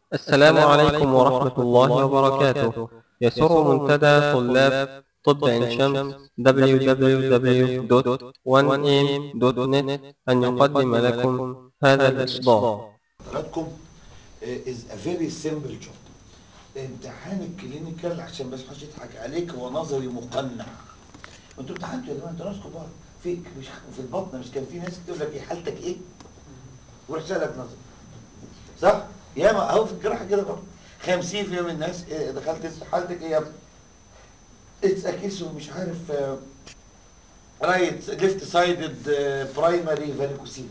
السلام عليكم ورحمة الله وبركاته يسر منتدى طلاب طب عين شمس www.1am.net أن يقدم لكم هذا الإصدار حضراتكم is a very simple job امتحان الكلينيكال عشان بس محدش يضحك عليك هو نظري مقنع انتوا امتحنتوا يا جماعه انتوا ناس كبار في مش في البطن مش كان في ناس تقول لك ايه حالتك ايه؟ ويروح سالك نظري صح؟ ياما اهو في الجراحه كده برضه 50% من الناس إيه دخلت تسال حالتك ايه يا ابني؟ اتس اكيس مش عارف رايت ليفت سايدد برايمري فاريكوسيل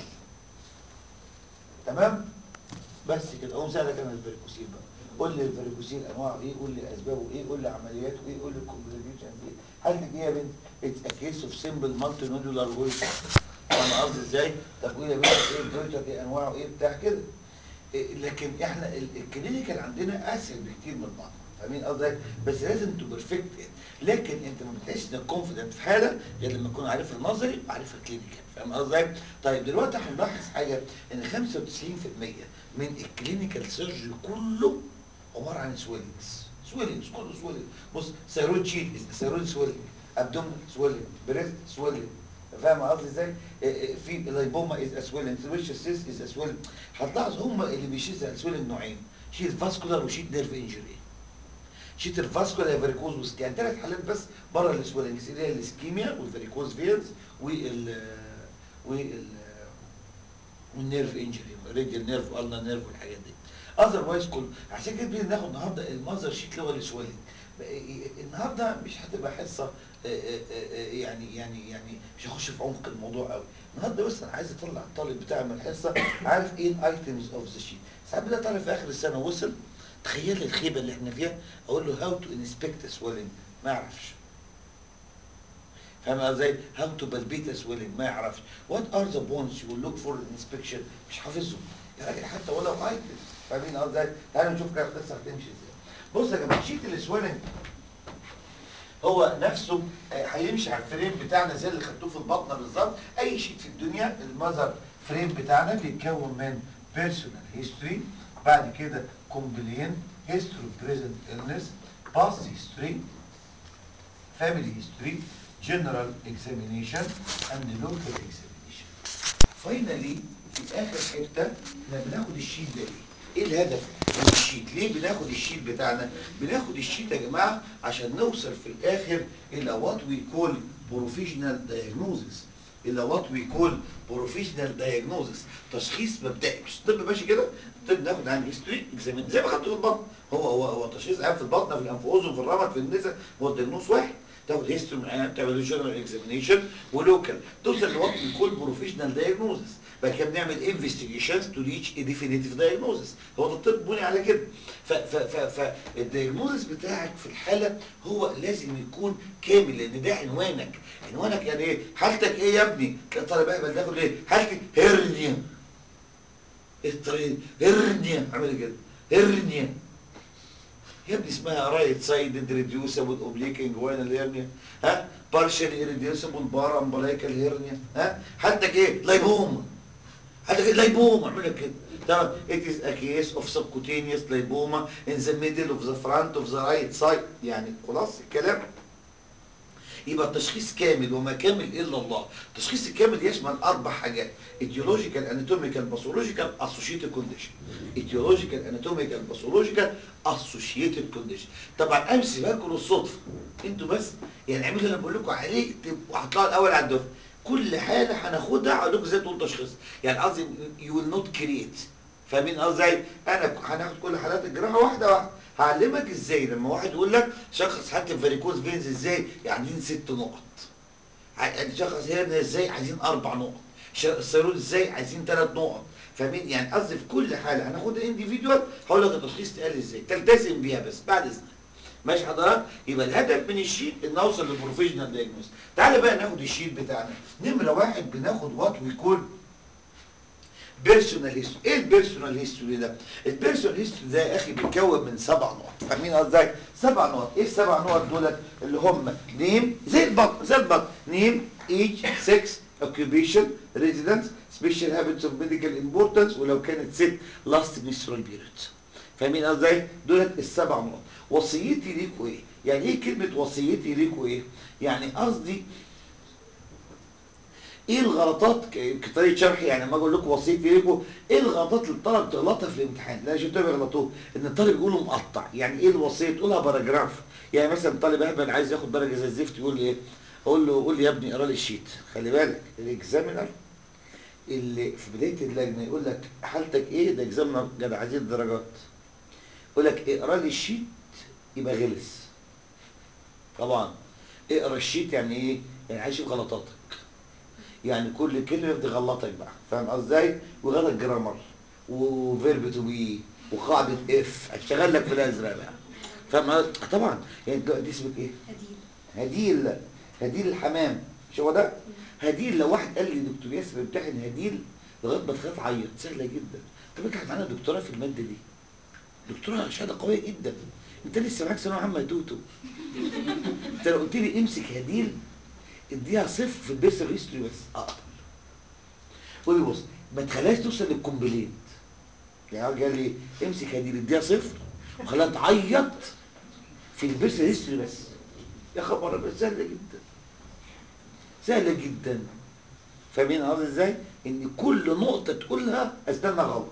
تمام؟ بس كده اقوم سالك انا الفاريكوسيل بقى قول لي الفاريكوسيل انواعه ايه قول لي اسبابه ايه قول لي عملياته ايه قول لي الكومبليكيشن ايه حالتك ايه يا بنت اتس ا كيس اوف سمبل مالتي نودولار فويس فاهم قصدي ازاي طب قول يا بنت ايه الفيتر ايه انواعه ايه بتاع كده إيه لكن احنا ال- الكلينيكال عندنا اسهل بكتير من بعض فاهمين قصدي بس لازم تو بيرفكت لكن انت ما بتحسش انك كونفيدنت في حاله غير لما تكون عارفها النظري وعارفها الكلينيكال فاهم قصدي طيب دلوقتي هنلاحظ حاجه ان 95% من الكلينيكال سيرجري كله عباره عن سويلنجز سويلنجز كله سويلنج بص ثيرويد شيت ثيرويد سويلنج ابدومينال سويلنج بريست سويلنج فاهم قصدي ازاي؟ إيه إيه في لايبوما از اسويلنج ويش سيس از اسويلنج هتلاحظ هم اللي بيشيل الاسويلنج نوعين شيت فاسكولار وشيت نيرف انجري شيت الفاسكولار فاريكوز وسك يعني ثلاث حالات بس بره الاسويلنجز اللي هي الاسكيميا والفاريكوز فينز وال وال والنيرف انجري ريديال نيرف والنا نيرف والحاجات دي اذروايز كله عشان كده بنيجي ناخد النهارده المذر شيت اللي هو السويلنج النهارده مش هتبقى حصه آه، آه، آه، يعني يعني يعني مش هخش في عمق الموضوع قوي النهارده بس انا عايز اطلع الطالب بتاعي من الحصه عارف ايه الايتمز اوف ذا شيت ساعات بلاقي طالب في اخر السنه وصل تخيل لي الخيبه اللي احنا فيها اقول له هاو تو انسبكت سويلنج ما يعرفش فاهم ازاي؟ هاو تو بالبيت سويلنج ما يعرفش وات ار ذا بونز يو لوك فور انسبكشن مش حافظهم يا راجل حتى ولو ايتم فاهمين ازاي؟ تعالوا نشوف كده القصه هتمشي ازاي بص يا جماعه شيت السويلنج هو نفسه آه، هيمشي على الفريم بتاعنا زي اللي خدتوه في البطنه بالظبط اي شيء في الدنيا المذر فريم بتاعنا بيتكون من بيرسونال هيستوري بعد كده كومبلين هيستوري بريزنت illness باست هيستوري family history general examination and local examination finally في اخر حته احنا بناخد الشيت ده ليه؟ ايه الهدف من الشيت؟ ليه بناخد الشيت بتاعنا؟ بناخد الشيت يا جماعه عشان نوصل في الاخر الى وات وي كول بروفيشنال دايجنوزس الى وات وي كول بروفيشنال دايجنوزس تشخيص مبدئي مش الطب ماشي كده الطب ناخد عن هيستوري اكزامين زي ما خدته في البطن هو هو هو تشخيص عام في البطن في الانف واذن في الرمد في النساء هو الدياجنوز واحد تاخد هيستوري من العيان تعمل له جنرال اكزامينيشن ولوكال توصل لوات وي كول بروفيشنال دايجنوزس بعد كده بنعمل انفستيجيشنز تو ريتش ا ديفينيتيف دايجنوزس هو ده الطب بني على كده ف ف ف فالدايجنوزس بتاعك في الحاله هو لازم يكون كامل لان ده عنوانك عنوانك يعني ايه حالتك ايه يا ابني تلاقي طالب اهبل داخل ايه حالتي هرنيا الطريق هرنيا عمل كده هرنيا يا ابني اسمها رايت سايد ريديوسبل اوبليك انجوينال هيرنيا ها بارشال ريديوسبل بار امبلايكال هيرنيا ها حالتك ايه لايبوما حالتك ايه لايبوما اعمل لك كده تمام it is a case of subcutaneous lipoma in the middle of the front of the right side يعني خلاص الكلام يبقى التشخيص كامل وما كامل الا الله التشخيص الكامل يشمل اربع حاجات etiological anatomical pathological associated condition etiological anatomical pathological associated condition طبعا امس بالكم الصدفه انتوا بس يعني اعملوا اللي انا بقول لكم عليه تبقوا هتطلعوا الاول على الدفعه كل حاله هناخدها هقول لكم ازاي تقول تشخيص يعني قصدي يو ويل نوت كريت فاهمين قصدي ازاي؟ انا هناخد كل حالات الجراحه واحده واحده هعلمك ازاي لما واحد يقول لك شخص حاله الفاريكوز فينز ازاي؟ يعني عايزين ست نقط ع- شخص هيرنيا ازاي؟ عايزين اربع نقط ش- الثيرويد ازاي؟ عايزين ثلاث نقط فاهمين يعني قصدي في كل حاله هناخدها انديفيدوال هقول لك التشخيص تقال ازاي تلتزم بيها بس بعد اذنك ماشي حضرتك يبقى الهدف من الشيت ان اوصل للبروفيشنال دايجنوز تعالى بقى ناخد الشيت بتاعنا نمره واحد بناخد وات وي كول بيرسونال هيستوري ايه البيرسونال هيستوري ده البيرسونال هيستوري ده يا اخي بيتكون من سبع نقط فاهمين قصدي ازاي سبع نقط ايه السبع نقط دولت اللي هم نيم زي البطن زي البطن نيم ايج 6 occupation residence special habits of medical importance ولو كانت ست last menstrual period فاهمين قصدي ازاي دولت السبع نقط وصيتي ليكوا ايه يعني ايه كلمه وصيتي ليكوا ايه يعني قصدي ايه الغلطات ك- كطريقه شرح يعني لما اقول لكم وصيتي ليكم ايه الغلطات اللي الطلبه بتغلطها في الامتحان اللي انا شفتها بيغلطوه ان الطالب يقوله مقطع يعني ايه الوصيه تقولها باراجراف يعني مثلا طالب اهبل عايز ياخد درجه زي الزفت يقول لي ايه اقول له قول لي يا ابني اقرا لي الشيت خلي بالك الاكزامينر اللي في بدايه اللجنه يقول لك حالتك ايه ده اكزامينر جدع عايزين الدرجات يقول لك اقرا لي الشيت يبقى غلس طبعا اقرا الشيت يعني ايه يعني عايز يشوف غلطاتك يعني كل كلمه بتغلطك بقى فاهم قصدي ازاي وغلط جرامر وفيرب تو بي وقاعده اف هشتغل لك في الازرق بقى فاهم قصدي؟ آه طبعا يعني دلوقتي اسمك ايه هديل هديل هديل الحمام مش هو ده هديل لو واحد قال لي دكتور ياسر امتحن هديل لغايه ما تخاف عيط سهله جدا طب انت معانا دكتوراه في الماده دي دكتوراه شهاده قويه جدا انت لسه معاك ثانويه عامه يا توتو انت لو قلت لي امسك هديل اديها صفر في البيرسونال هيستوري بس اقدر قول لي بص ما تخليهاش توصل للكومبليت يعني هو قال لي امسك هديل اديها صفر وخليها تعيط في البيرسونال هيستوري بس يا خبر ابيض سهله جدا سهله جدا فاهمين قصدي ازاي ان كل نقطه تقولها اسبابها غلط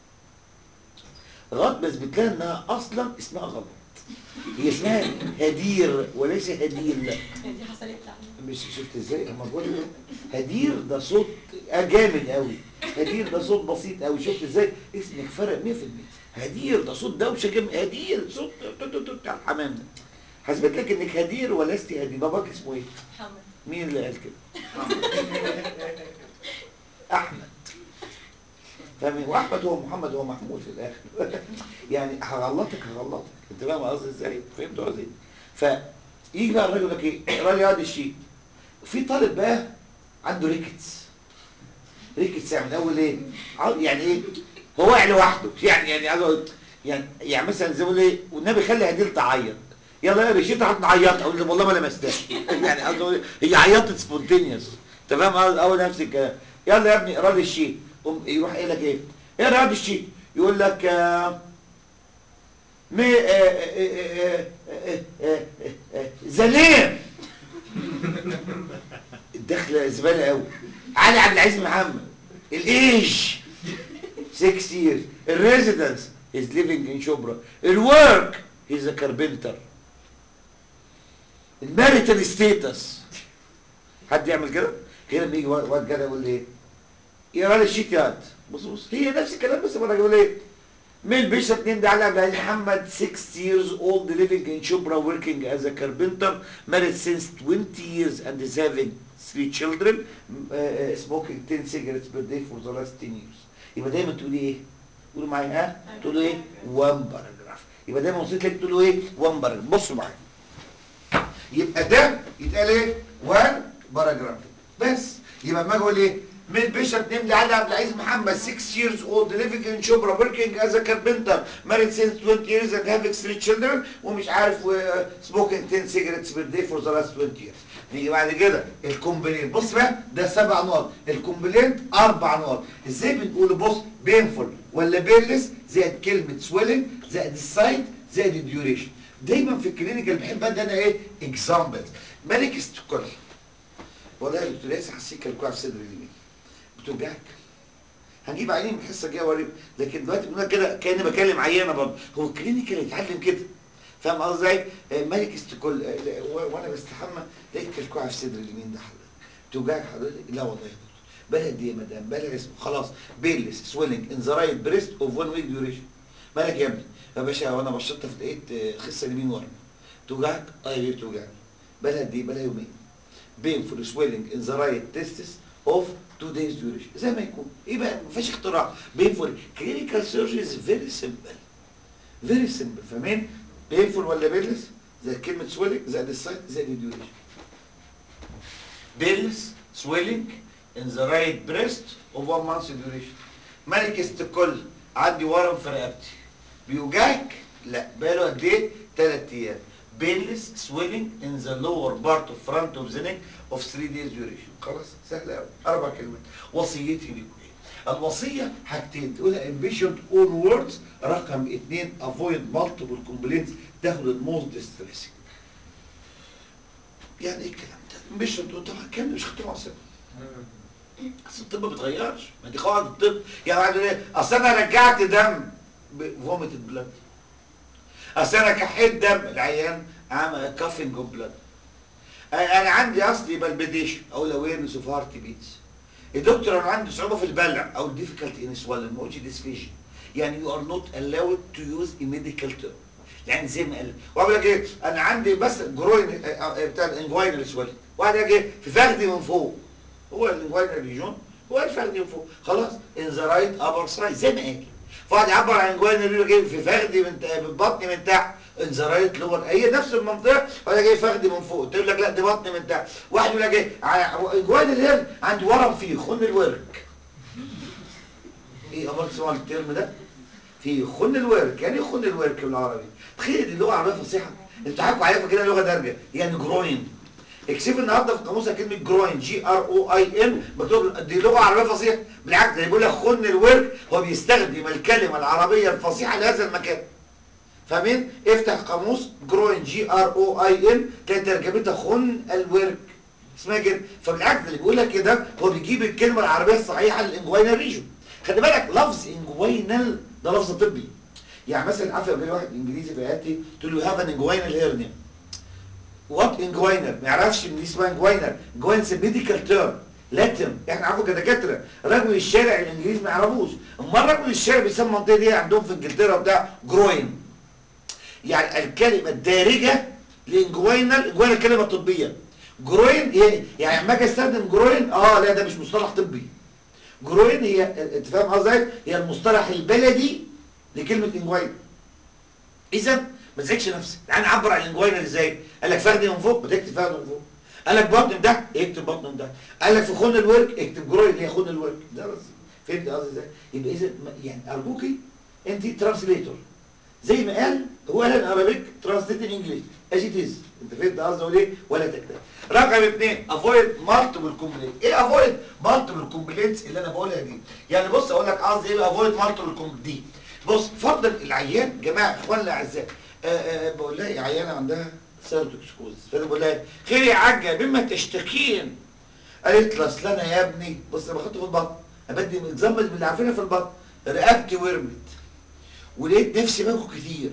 غلط بس بتلاقي انها اصلا اسمها غلط هي اسمها هدير وليس هديل دي حصلت لي مش شفت ازاي اما بقول لك هدير ده صوت آه جامد قوي هدير ده صوت بسيط قوي شفت ازاي اسمك فرق 100% هدير ده صوت دوشه جامد هدير صوت تو- تو- تو بتاع الحمام ده حسبت لك انك هدير ولست هدير باباك اسمه ايه محمد مين اللي قال كده احمد فاهم واحمد هو محمد هو محمود في الاخر يعني هغلطك هغلطك انت فاهم قصدي ازاي فهمت قصدي فيجي بقى الراجل يقول لك ايه اقرا لي هذا الشيء في طالب بقى عنده ريكتس ريكتس يعني من اول ايه عاوز- يعني ايه هو واقع لوحده يعني يعني عايز أقول- يعني يعني مثلا زي ما بيقول ايه والنبي خلي هديل تعيط يلا يا ريشيتا هتعيط اقول له والله ما لمستهاش يعني عايز اقول هي عيطت سبونتينيوس انت فاهم قصدي؟ اول نفس الكلام يلا يا ابني اقرا لي الشيت قوم يروح قايل لك ايه اقرا هذا الشيت يقول لك آه مي آه، آه، آه، آه، آه، آه، آه، زليم الدخله زباله قوي علي عبد العزيز محمد الايج 6 years الريزيدنس is living in شبرا الورك he's a carpenter الماريتال ستيتس حد يعمل كده هنا بيجي واد واد جدع يقول لي ايه يقرا لي الشيت يا واد. بص بص هي نفس الكلام بس بره يقول ايه مين بيشرب اتنين ده علي عبد العزيز محمد 6 years old living in Shubra working as a carpenter married since 20 years and is having three children uh, uh, smoking 10 cigarettes per day for the last 10 years يبقى دايما تقولي ايه تقولوا معايا ها تقولوا ايه one paragraph يبقى دايما وصلت لك تقولوا ايه one paragraph بصوا معايا يبقى ده يتقال ايه one paragraph بس يبقى ما اقول ايه من بيشرب نملي علي عبد العزيز محمد 6 years old living in Shubra working as a carpenter married since 20 years and having three children ومش عارف و smoking 10 cigarettes per day for the last 20 years نيجي بعد كده الكومبلين بص بقى ده سبع نقط الكومبلين اربع نقط ازاي بنقول بص بينفول ولا بينلس زائد كلمه سويلنج زائد السايد زائد الديوريشن دايما في الكلينيكال بحب ادي انا ايه اكزامبلز ملك ستوكهولم والله يا دكتور ياسر حسيت كان في صدر اليمين بتوجعك هنجيب عينين من الحصه الجايه اوريك لكن دلوقتي بنقول كده كاني بكلم عيانه برضه هو الكلينيكال يتعلم كده فاهم قصدي ازاي؟ آه، ملك استكل آه، لا، و- وانا بستحمى لقيت كلكوعه في صدر اليمين ده حضرتك بتوجعك حضرتك؟ لا والله يا دكتور بلها دي يا مدام بلها اسمه خلاص بيلس سويلنج ان ذا رايت بريست اوف 1 ويك ديوريشن مالك يا ابني؟ يا باشا وانا بشطف لقيت آه، خصه اليمين ورم توجعك؟ اه يا بيه بتوجعني بلها قد ايه؟ بلها يومين painful swelling in the right testis of two days duration زي ما يكون ايه بقى ما فيش اختراع painful clinical surgery is very simple very simple فاهمين painful ولا بيلس زي كلمة swelling زائد السايت زائد الديوريشن بيلس swelling in the right breast of one month duration ملك استقل عندي ورم في رقبتي بيوجعك لا باله قد ايه ثلاث ايام بيلس swelling in the lower part of front of the neck of 3 days duration خلاص سهل قوي اربع كلمات وصيتي ليكم ايه الوصيه حاجتين تقولها امبيشنت اون ووردز رقم اثنين افويد مالتيبل كومبلينتس تاخد الموست ستريسنج يعني ايه الكلام ده؟ امبيشنت طبعا كان مش خدت معصب اصل الطب ما بيتغيرش ما دي قواعد الطب يعني واحد يقول ايه اصل انا رجعت دم فوميتد بلاد اصل انا كحيت دم العيان عمل كافنج اوف بلاد انا عندي اصلي بالبيديشن او اويرنس اوف هارت بيتس الدكتور انا عندي صعوبه في البلع او difficult in swallowing ما قلتش ديسفيجن يعني you are not allowed to use a medical term يعني زي ما قال واقول لك ايه انا عندي بس جروين بتاع الانجوينال سويلنج واحد يجي إيه؟ في فخدي من فوق هو الانجوينال ريجون هو الفخدي من فوق خلاص ان ذا رايت ابر سايد زي ما قال فواحد يعبر عن انجوينال ريجون ايه في فخدي من بطني من تحت ان ذا رايت لور هي نفس المنطقه ولا جاي فخدي من فوق تقول لك لا دي بطني من تحت واحد يقول لك ايه انجوينال هير عندي ورم فيه خن الورك ايه امال سؤال الترم ده في خن الورك يعني ايه خن الورك بالعربي تخيل دي لغه عربيه فصيحه انت عارفوا عليها كده لغه دارجه يعني جروين اكسب النهارده في قاموسها كلمه جروين جي ار او اي ان مكتوب دي لغه عربيه فصيحه بالعكس ده بيقول لك خن الورك هو بيستخدم الكلمه العربيه الفصيحه لهذا المكان فاهمين افتح قاموس جروين جي ار او اي ان تلاقي ترجمتها خن الورك اسمها كده فبالعكس اللي بيقول لك كده هو بيجيب الكلمه العربيه الصحيحه للانجوينال ريجون خلي بالك لفظ انجوينال ده لفظ طبي يعني مثلا عارف لو جالي واحد انجليزي في عيادتي تقول له هاف ان انجوينال هيرنيا وات انجوينال ما يعرفش ان دي اسمها انجوينال انجوينال ميديكال تيرم لاتن احنا عارفه كدكاتره رجل الشارع الانجليزي ما يعرفوش امال رجل الشارع بيسمى المنطقه دي عندهم في انجلترا بتاع جروين يعني الكلمه الدارجه لانجوينال انجوينال كلمه طبيه جروين هي يعني لما اجي استخدم جروين اه لا ده مش مصطلح طبي جروين هي انت فاهم قصدي هي المصطلح البلدي لكلمه انجوين اذا ما تزعجش نفسك تعال نعبر عن الانجوينال ازاي قال لك فخدي من فوق بتكتب فخدي من فوق قال لك بطن ده اكتب بطن من ده قال لك في خن الورك اكتب جروين اللي هي خن الورك ده بس فهمت قصدي ازاي يبقى اذا يعني ارجوكي انت ترانسليتور زي ما قال هو قال الارابيك ترانسليت انجلش از ات از انت فهمت قصدي اقول ايه ولا تكتب رقم اثنين افويد مالتيبل كومبلينت ايه افويد مالتيبل كومبلينتس اللي انا بقولها دي يعني بص اقول لك قصدي ايه افويد مالتيبل كومبلينت دي بص فرضا العيان جماعه اخواننا الاعزاء بقول لها يا عيانه عندها سيرتوكسكوز فانا بقول لها خير يا عجه مما تشتكين قالت لي اصل انا يا ابني بص انا بحط في البطن ابدي متزمت باللي عارفينها في البطن رقبتي ورمت ولقيت نفسي باكل كتير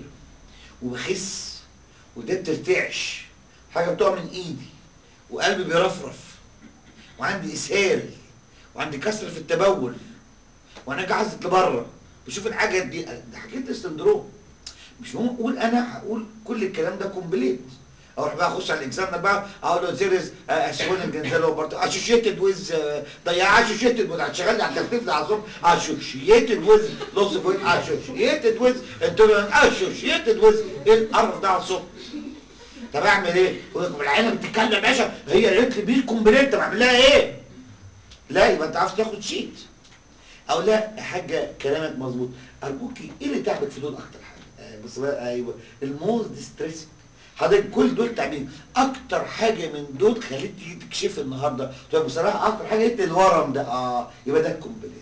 وبخس وده بترتعش حاجه بتقع من ايدي وقلبي بيرفرف وعندي اسهال وعندي كسر في التبول وانا جعزت لبره بشوف الحاجه دي ده حكيت السندروم مش مهم اقول انا هقول كل الكلام ده كومبليت اروح بقى اخش على الاكزامنر بقى اقول له زيرز اشوين جنزالو برضه اسوشيتد ويز ضيع اسوشيتد ويز هتشغل لي على التخفيف ده على الصبح اسوشيتد ويز لوس اوف ويت اسوشيتد ويز انتولرنت اسوشيتد ويز ايه القرف ده على الصبح طب اعمل ايه؟ يقول لك العيله بتتكلم يا باشا هي قالت لي بيه كومبليت طب اعمل لها ايه؟ لا يبقى انت عاوز تاخد شيت او لا يا حاجه كلامك مظبوط ارجوكي ايه اللي تعبك في دول اكتر حاجه؟ بص بقى ايوه الموز ستريس حضرتك كل دول تعبين اكتر حاجه من دول خليك تيجي تكشف النهارده طب بصراحه اكتر حاجه قلت الورم ده اه يبقى ده الكومبليت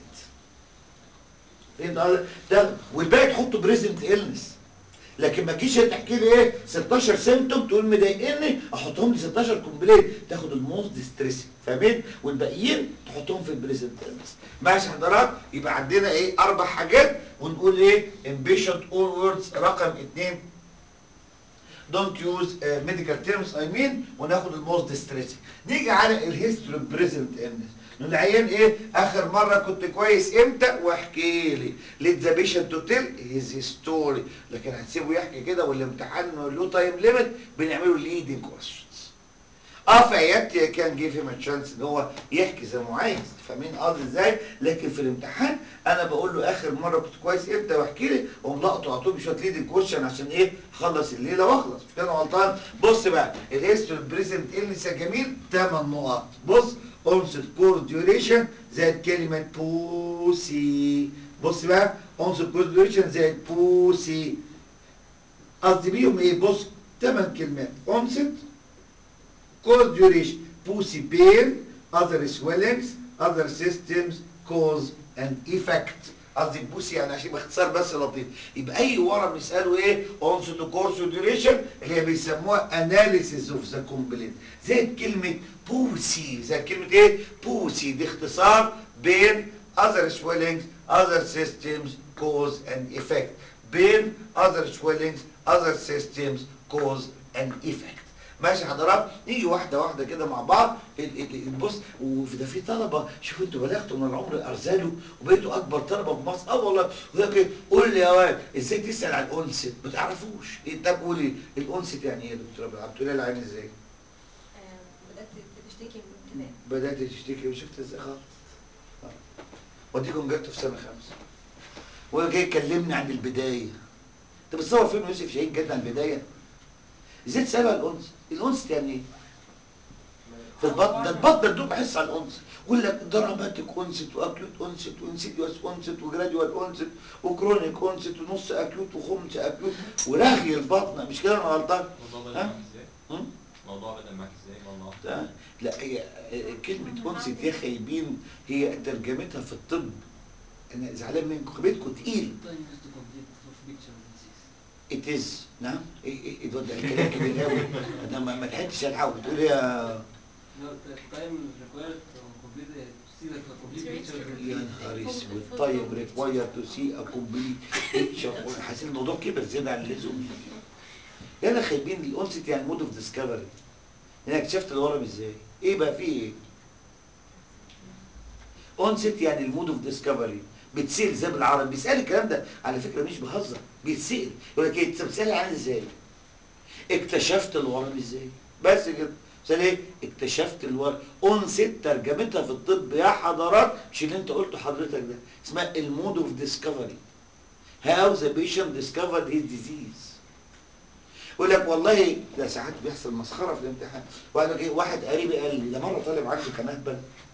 فهمت ده والباقي تحطه بريزنت النس لكن ما تجيش تحكي لي ايه 16 سيمتوم تقول مضايقني احطهم لي 16 كومبليت تاخد الموست ستريس فاهمين والباقيين تحطهم في البريزنت النس ماشي حضرات يبقى عندنا ايه اربع حاجات ونقول ايه امبيشنت اون ووردز رقم اثنين don't use uh, medical terms I mean وناخد الموست ستريس نيجي على الهيستوري بريزنت النس العيان ايه اخر مره كنت كويس امتى واحكي لي ليت ذا بيشنت تو تيل هيز ستوري لكن هتسيبه يحكي كده والامتحان له تايم ليميت بنعمله ليدنج كويشنز اه في عيادتي كان جه في تشانس ان هو يحكي زي ما عايز فاهمين قصدي ازاي لكن في الامتحان انا بقول له اخر مره كنت كويس امتى واحكي لي واقوم لقطه على طول شويه ليدنج كويشن عشان ايه اخلص الليله واخلص مش كده غلطان بص بقى الهيستوري بريزنت النس يا جميل 8 نقط بص اونست كور ديوريشن زائد كلمه بوسي بص بقى اونست كور ديوريشن زائد بوسي قصدي بيهم ايه بص 8 كلمات اونست cause duration pussy pain other swellings other systems cause and effect قصدي بوسي يعني عشان باختصار بس لطيف يبقى اي ورم يسالوا ايه اونست كورس وديوريشن اللي هي بيسموها اناليسيس اوف ذا كومبليت زي كلمه بوسي زي كلمه ايه بوسي دي اختصار بين other swellings other systems cause and effect بين other swellings other systems cause and effect ماشي حضرات نيجي واحده واحده كده مع بعض ال- ال- ال- بص وده في طلبه شوفوا انتوا بلغتوا من العمر ارزاله وبقيتوا اكبر طلبه في مصر اه والله ويقول لك ايه قول لي يا واد ازاي تسال على الانست ما تعرفوش إيه طب قولي الانست يعني ايه يا دكتوره عبد العال؟ بتقولي لها العين ازاي؟ آم، بدأت تشتكي من انتباه بدات تشتكي وشفت ازاي خالص آه. وديكم جبته في سنه خمسه وهو جاي يكلمني عن البدايه انت بتصور فيلم يوسف شاهين جدا عن البدايه ازاي تسالها الانس الانس يعني ايه في البطن ده البطن ده بحس على الانس يقول لك دراماتيك انست واكيوت انست وانسيديوس انست وجراديوال انست وكرونيك انست ونص اكيوت وخمس اكيوت ورغي البطن مش كده انا غلطان الموضوع بدأ ها؟ معاك ازاي؟ هم؟ الموضوع بدأ معاك ازاي؟ والله ده لا هي كلمة أنست يا خايبين هي ترجمتها في الطب أنا زعلان منكم خبيتكم تقيل time used to complete of picture of disease. it is نعم إيه إيه إيه ده ده الكلام كبير قوي أنا ما ما لحقتش ألحق بتقول إيه يا No, the time required to complete the, to see the complete picture of the يا disease. نهار اسود طيب ريكواير تو سي ا كومبليت بيكتشر حاسس الموضوع كبر زيادة عن اللزوم يا أنا خايبين الأنست يعني مود اوف ديسكفري أنا اكتشفت الورم إزاي؟ إيه بقى فيه إيه؟ اونست يعني المود اوف ديسكفري بتسال زي بالعربي بيسال الكلام ده على فكره مش بهزر بيتسال يقول لك ايه انت بتسال عن ازاي اكتشفت الورم ازاي بس كده سال ايه اكتشفت الورم اونست ترجمتها في الطب يا حضرات مش اللي انت قلته حضرتك ده اسمها المود اوف ديسكفري هاو ذا بيشنت ديسكفرد هيز ديزيز يقول لك والله ده ساعات بيحصل مسخره في الامتحان واحد يقول لك ايه واحد قريبي قال لي ده مره طالب عندي كان اهبل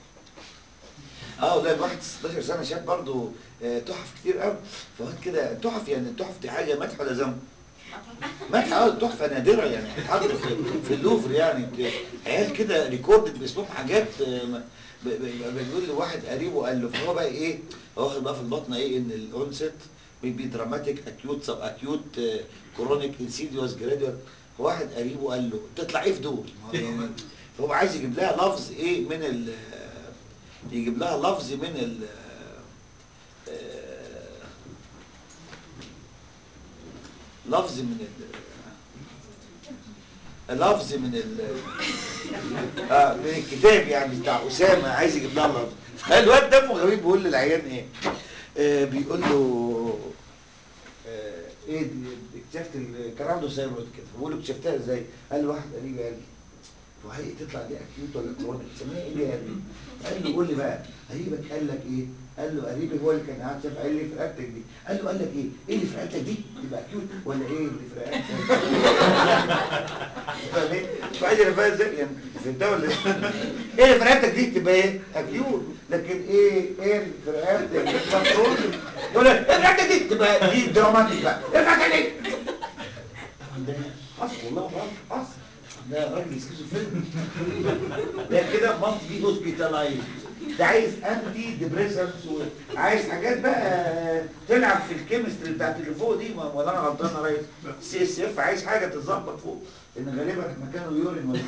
اه والله الواحد 16 سنه شاف برضه آه، تحف كتير قوي فوقت كده تحف يعني التحف دي حاجه مدح ولا ذم؟ مدح اه تحفه نادره يعني بتتحط في, في اللوفر يعني بت- عيال كده ريكوردد باسمهم حاجات آه، ما- ب- ب- بيقول لواحد قريبه قال له فهو بقى ايه هو واخد بقى في البطن ايه ان الاونست بيبي دراماتيك اكيوت سب اكيوت كرونيك انسيديوس جراديوال فواحد قريبه قال له تطلع ايه في دول؟ ما هو يعني فهو عايز يجيب لها لفظ ايه من ال يجيب لها لفظ من ال لفظ من ال لفظ من ال اه من الكتاب يعني بتاع اسامه عايز يجيب لها لفظ فالواد دمه غريب بيقول للعيان ايه آه بيقول له آه ايه دي اكتشفت ال- كان عنده ثيرويد كده بقول له اكتشفتها ازاي؟ قال له واحد قريبي قال لي وهي تطلع دي اكيوت ولا كرونيك سميها ايه دي يا قريبي؟ قال له قول لي بقى قريبك قال لك ايه؟ قال له قريبي هو اللي كان قاعد شاف قال لي في رقبتك دي قال له قال لك ايه؟ ايه اللي في رقبتك دي؟ تبقى اكيوت ولا ايه اللي في رقبتك؟ فاهم ايه؟ فقال لي انا فاهم ازاي؟ يعني فهمتها ولا ايه؟ ايه اللي في رقبتك دي تبقى ايه؟ اكيوت لكن ايه ايه اللي في رقبتك تبقى كرونيك يقول لك ايه اللي في رقبتك دي؟ تبقى دي دراماتيك بقى ايه اللي في رقبتك دي؟ طبعا ده حصل والله غلط حصل ده راجل سكيزوفرينيك ده كده ماست بي هوسبيتالايز ده عايز انتي ديبريسنس وعايز حاجات بقى تلعب في الكيمستري بتاعت اللي فوق دي ما- ولا انا غلطان يا ريس سي اس اف عايز حاجه تتظبط فوق ان غالبا مكانه يورين ولا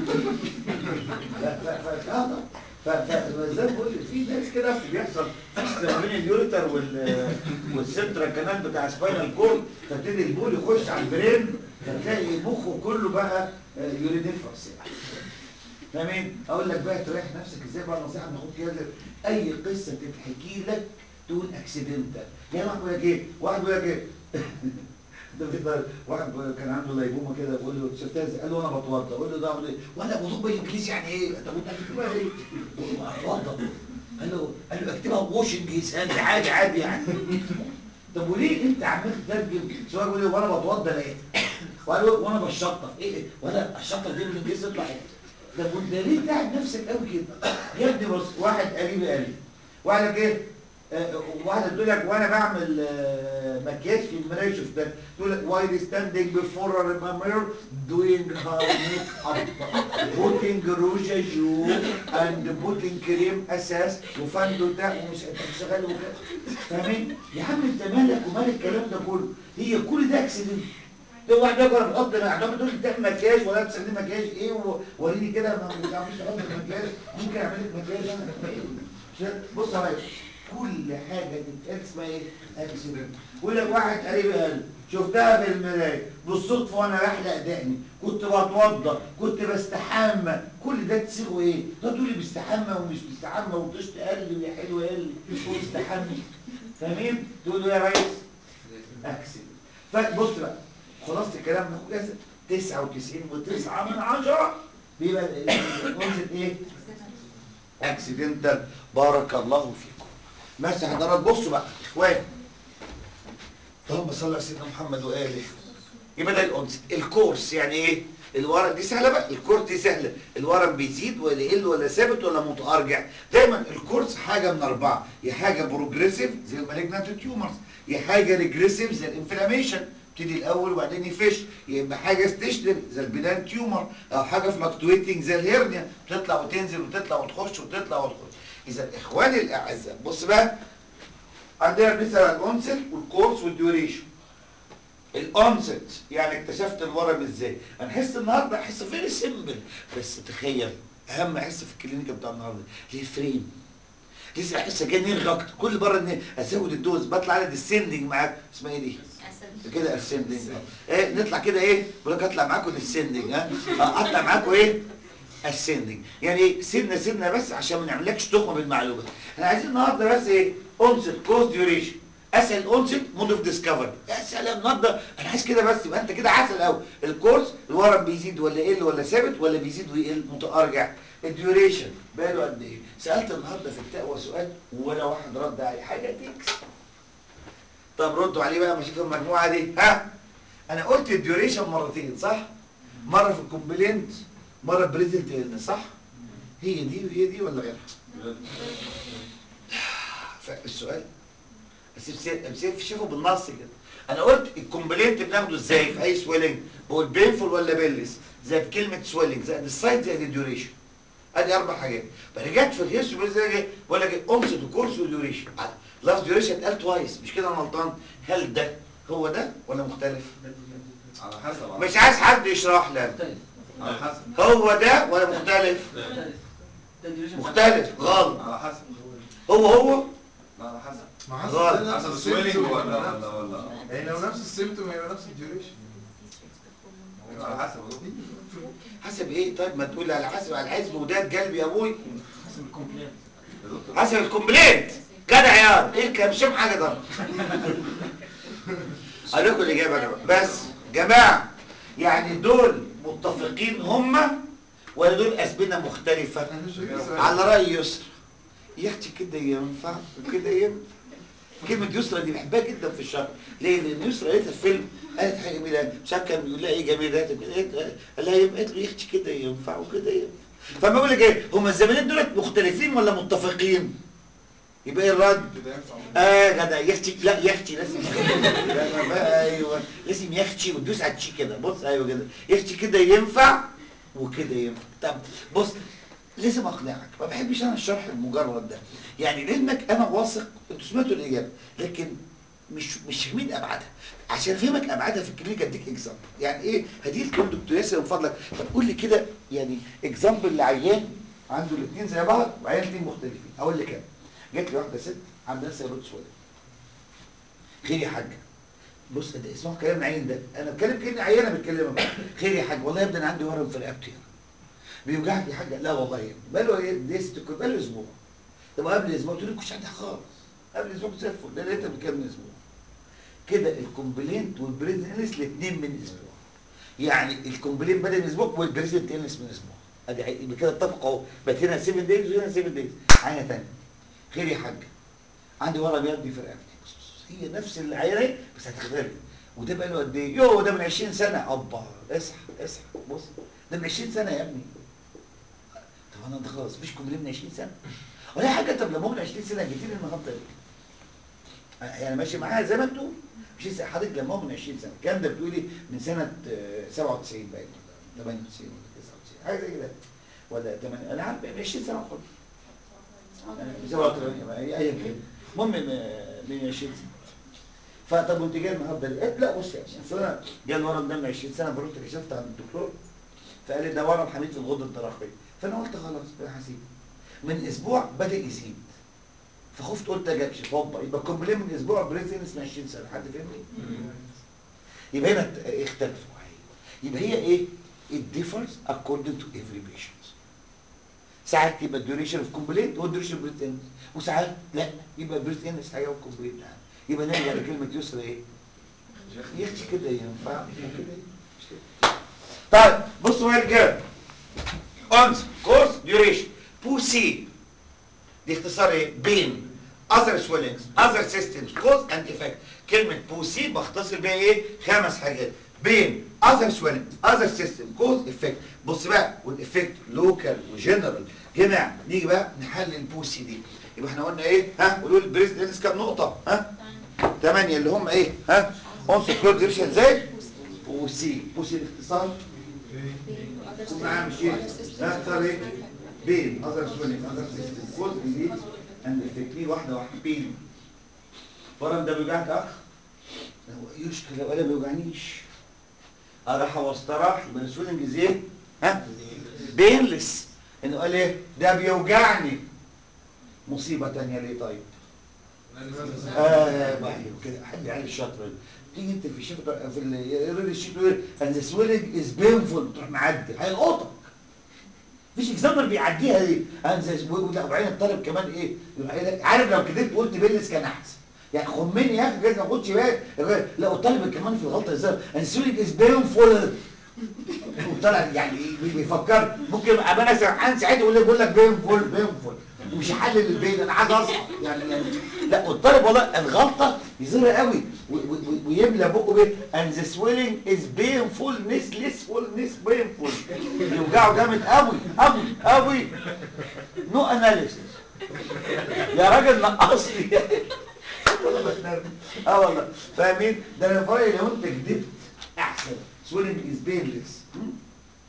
لا ف ف اه طبعا. ف ف زي ما بقول لك، في ناس كده أصل بيحصل فصل ما بين اليوريتر وال والسنترال كانال بتاع سباينال كورد فابتدي البول يخش على البرين فتلاقي مخه كله بقى يورينيفرس يعني فاهمين؟ اقول لك بقى تريح نفسك ازاي بقى نصيحه بناخد كده اي قصه تتحكي لك تقول اكسيدنتال يعني واحد بيقول لك ايه؟ واحد بيقول لك ايه؟ ده في طيب واحد كان عنده ليبومه كده بقول له شفتها ازاي؟ قال له انا بتوضى قول له ده اعمل ايه؟ وانا وضوء بالانجليزي يعني ايه؟ انت قلت اكتبها ايه؟ بقول له اتوضى قال له قال له اكتبها واشنج هيز هاند عادي عادي يعني طب وليه انت عمال تترجم سواء بيقول لي وانا بتوضى لقيت وانا وانا بشطف ايه إيه؟ وانا الشطف دي بالانجليزي تطلع ايه؟ طب وانت ليه تعب نفسك قوي كده؟ يا ابني بص واحد قريبي قال لي واحد قال لك ايه؟ آه، واحده تقول لك وانا بعمل آه، مكياج في المرايه شفتها تقول لك while standing before a mirror doing her makeup putting rouge à jour and putting كريم اساس وفندق ده ومش هتشتغل وكده فاهمين؟ يا عم انت مالك ومال الكلام ده كله هي كل ده اكسيدنت ده واحد يقرا بتحط انا تقول لي بتعمل مكياج ولا بتستخدم مكياج ايه ووريني كده ما بتعرفش تحط مكياج ممكن اعمل لك مكياج انا عشان- بص يا ريس كل حاجه تتقال اسمها ايه؟ اكسيدنت يقول لك واحد قريب قال لي، شفتها في المرايه بالصدفه وانا بحلق دقني كنت بتوضى كنت بستحمى كل ده تصيغه ايه؟ ده تقول لي بيستحمى ومش بيستحمى وطشت قال لي ويا حلو قال لي وبيستحمى فاهمين؟ تقول له يا ريس اكسيدنت فبص بقى خلاصة الكلام ده كذا 99 و9 من عشرة بيبقى الكونسيبت ايه؟ اكسيدنتال بارك الله فيكم ماشي يا حضرات بصوا بقى اخوان اللهم صل على سيدنا محمد واله يبقى ده الانس الكورس يعني ايه الورم دي سهله بقى الكورس دي سهله الورم بيزيد ولا يقل ولا ثابت ولا متارجع دايما الكورس حاجه من اربعه يا حاجه بروجريسيف زي المالجنانت تيومرز يا حاجه ريجريسيف زي الانفلاميشن يبتدي الاول وبعدين يفش يا اما حاجه ستيشنري زي البنان تيومر او حاجه فلكتويتنج زي الهرنيا بتطلع وتنزل وتطلع وتخش وتطلع وتخش اذا اخواني الاعزاء بص بقى عندنا مثلا الانست والكورس والديوريشن الانست يعني اكتشفت الورم ازاي هنحس النهارده حس فيري سيمبل بس تخيل اهم حس في الكلينيكا بتاع النهارده ليه فريم لسه احس كان يرغى اكتر كل مره ان ازود الدوز بطلع على ديسندنج معاك اسمها ايه دي؟ كده اسندنج ايه نطلع كده ايه بقول لك اطلع معاكم ديسندنج ها آه، اطلع معاكم ايه؟ اسندنج يعني ايه سيبنا سيبنا بس عشان ما نعملكش تخمه بالمعلومه احنا عايزين النهارده بس ايه؟ اونست كوست ديوريشن اسال اونست مود اوف ديسكفري يا سلام النهارده انا عايز كده بس يبقى انت كده عسل قوي الكورس الورم بيزيد ولا يقل ولا ثابت ولا بيزيد ويقل متارجع الديوريشن باله قد ايه سالت النهارده في التقوى سؤال ولا واحد رد عليه حاجه تكس طب ردوا عليه بقى مش في المجموعه دي ها انا قلت الديوريشن مرتين صح مره في الكومبلينت مره بريزنت إلنس صح هي دي وهي دي ولا غيرها فالسؤال اسيب سيف اسيب شوفوا بالنص كده انا قلت الكومبلينت بناخده ازاي في اي سويلنج بقول بينفول ولا بيلس زي في كلمه سويلنج زائد السايد زائد الديوريشن ادي اربع حاجات فرجعت في الهيستوري زي ايه ولا جاي اومست وكورس وديوريشن لاف ديوريشن اتقال توايس مش كده انا غلطان هل ده هو ده ولا مختلف على حسب على مش عايز حد يشرح لي مختلف على حسب هو ده ولا مختلف مختلف ده duration مختلف غلط على حسب هو هو لا على حسب ما حسب غلط. ده نفس حسب السويلنج السيمتوم ولا يبقى ولا نفس- ولا يعني لو نفس السيمتوم يبقى نفس الديوريشن على حسب حسب ايه طيب ما تقول على حسب على حسب وداد قلبي يا ابوي حسب الكومبلين يا دكتور حسب الكومبليت جدع يا ايه الكلام مش فاهم حاجه ده اقول لكم الاجابه انا بقى. بس جماعه يعني دول متفقين هم ولا دول اسبنه مختلفه على راي يسرا يا اختي كده ينفع وكده ينفع كلمة يسرا دي بحبها جدا في الشرح ليه؟ لأن يسرا قالتها في فيلم قالت حاجة جميلة مش عارف كان بيقول لها ايه جميلة قالت قال لها يبقى قالت له يا اختي كده ينفع وكده ينفع فما بقول لك ايه هما الزمانين دولت مختلفين ولا متفقين؟ يبقى ايه الرد؟ كده ينفع اه جدع يختي لا يختي لازم لا، ما بقى ايوه لازم يختي وتدوس على التشي كده بص ايوه كده يختي كده ينفع وكده ينفع طب بص لازم اقنعك ما بحبش انا الشرح المجرد ده يعني لانك انا واثق انتوا سمعتوا الاجابه لكن مش مش فاهمين ابعادها عشان افهمك ابعادها في الكلينيك اديك اكزامبل يعني ايه هدي لكم دكتور ياسر من فضلك طب قول لي كده يعني اكزامبل لعيان عنده الاثنين زي بعض وعيان اثنين مختلفين اقول لك انا جت لي واحده ست عندها سيروت سودا خير يا حاج بص ده اسمه كلام العين ده انا بتكلم كاني عيانه بتكلم خير يا حاج والله يا ابني انا عندي ورم في رقبتي بيوجعك يا حاج لا والله يا ابني بقاله ايه ديست بقاله اسبوع طب قبل اسبوع قلت له مش عندي خالص قبل اسبوع زي الفل ده لقيتها بتكلم اسبوع كده الكومبلينت والبريزنس الاثنين من اسبوع يعني الكومبلينت بدا من اسبوع والبريزنت انس من اسبوع ادي حقيقي. يبقى كده اتفقوا اهو بقت هنا 7 دايز وهنا 7 دايز عينه ثانيه خير يا حاج عندي ورم يدي في رقبتي هي نفس العينه بس هتختلف وده بقى له قد ايه؟ يوه ده من 20 سنه ابا اصحى اصحى بص ده من 20 سنه يا ابني طب انا ده خلاص مفيش كومبلين من 20 سنه ولا حاجه طب لما هو من 20 سنه جيت لي النهارده ليه؟ يعني ماشي معاها زي ما بتقول مش لسه حضرتك لما هو من 20 سنه الكلام ده بتقولي من سنه آه، 97 باين ولا 98 ولا 99 حاجه زي كده ولا 8 انا عارف من 20 سنه خالص يعني 87 ما هي ايا كان المهم من من 20 سنه فطب وانت جاي النهارده ليه؟ قالت لا بص يا ابني اصل انا جاي الورم ده من 20 سنه فرحت كشفت عند الدكتور فقال لي ده ورم حميد في الغده الدرقيه فانا قلت خلاص انا هسيبه من اسبوع بدا يزيد فخفت قلت اجي اكشف هوبا يبقى كومبلين من اسبوع بريزنس من 20 سنه حد فهمني؟ يبقى هنا ت- اختلفوا يبقى هي ايه؟ it differs according to every patient ساعات يبقى الديوريشن اوف كومبليت هو الديوريشن بريث ان وساعات لا يبقى بريث ان حاجه وكومبليت يعني يبقى نرجع لكلمه يسرى ايه؟ يا اختي كده ينفع كده مش كده. طيب بصوا يا رجاله اونس كورس ديوريشن بوسي دي اختصار ايه؟ بين other swellings other systems cause and effect كلمة بوسي بختصر بيها ايه؟ خمس حاجات بين other swellings other system cause effect بص بقى والافكت لوكال وجنرال جماعة نيجي بقى نحلل البوسي دي يبقى احنا قلنا ايه؟ ها قولوا لي البريز كام نقطة؟ ها؟ ثمانية اللي هم ايه؟ ها؟ اونس كورس ديوريشن ازاي؟ بوسي بوسي الاختصار كل معاه مش ايه؟ ها اختار ايه؟ بين اذر سويلنج اذر سيستم كوز ديزيز اند افكتلي واحده واحده بين ورم ده بيوجعك اخ؟ هو يشكل ولا بيوجعنيش اروح واستراح يبقى السويلنج از ايه؟ ها؟ بينلس انه قال ايه؟ ده بيوجعني مصيبه تانية ليه طيب؟ اه بقى كده حد يعني الشاطر ده. تيجي انت في الشفت في الريل الشيت تقول ان ذا سويلنج از بينفول تروح معدي هيلقطك مفيش اكزامبل بيعديها دي ان ذا ولا وبعدين الطالب كمان ايه يروح قايل لك عارف لو كدبت قلت بيلس كان احسن يعني خمني يا اخي كده ما خدش بالك لا الطالب كمان في الغلطه ازاي ان سويلنج از بينفول وطلع يعني ايه بي- بيفكر ممكن ابقى انا سرحان ساعتها يقول لي بقول لك بينفول بينفول ومش هحلل البين انا عايز اصحى يعني يعني لا والطالب والله الغلطه يظهر قوي و- و- و- ويملى بقه بيه and the swelling is painful ness less full ness painful يوجعه جامد قوي قوي قوي نو اناليسيس يا راجل نقص لي والله بتنرفز. اه والله فاهمين ده انا في رايي لو انت كدبت احسن swelling is painless م?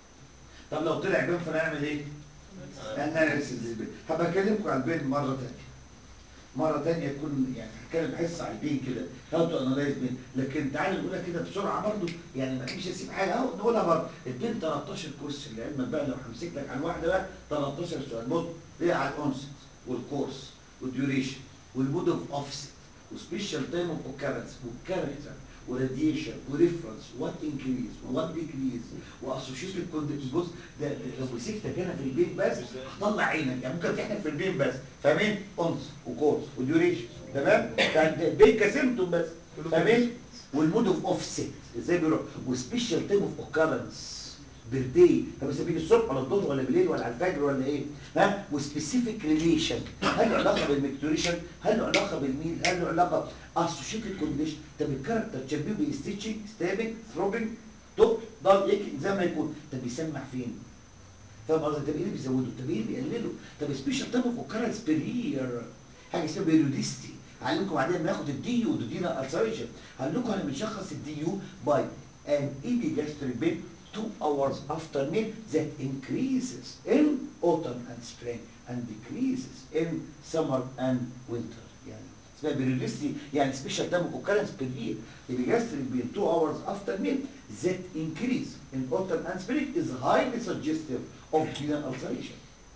طب لو طلع بين فنعمل ايه؟ اناليسيس للبين هبقى اكلمكم على البين مره ثانيه مره ثانيه تكون يعني هتكلم حصه على البين كده هاو تو انالايز بين لكن تعالوا نقولها كده بسرعه برضو يعني ما فيش اسيب حاجه اهو نقولها برضه البين 13 كورس لعلمك بقى لو همسك لك عن واحده بقى 13 سؤال بص ليه على الانست والكورس والديوريشن والمود اوف اوفست وسبيشال تايم اوف اوكرنس والكاركتر وراديشن وريفرنس وات انكريز وات ديكريز واسوشيتد كونديشن بص ده ده لو مسكتك هنا في البين بس هطلع عينك يعني ممكن تحنك في البين بس فاهمين؟ انس وكورس وديوريشن تمام؟ البين كسيمتوم بس فاهمين؟ والمود اوف اوفست ازاي بيروح وسبيشال تايم اوف اوكرنس بيردي طب بس بيجي الصبح ولا الظهر ولا بالليل ولا على الفجر ولا ايه ها وسبيسيفيك ريليشن هل له علاقه بالمكتوريشن هل له علاقه بالميل هل له علاقه اسوشيتد كونديشن طب الكاركتر تشبيه بستيتشنج ستابنج ثروبنج توك ضل ايه زي ما يكون طب بيسمع فين فاهم قصدي طب ايه اللي بيزوده طب ايه اللي بيقلله طب سبيشال تايم اوف اوكرنس بيرير حاجه اسمها بيريوديستي هعلمكم بعدين بناخد الديو ودودينا السريشن هقول لكم انا بنشخص الديو باي an epigastric pain two hours after meal that increases in autumn and spring and decreases in summer and winter يعني اسمها بيريوديستي يعني سبيشال تايم اوف اوكرنس بيرير epigastric pain two hours after meal that increase in autumn and spring is highly suggestive of duodenal ulceration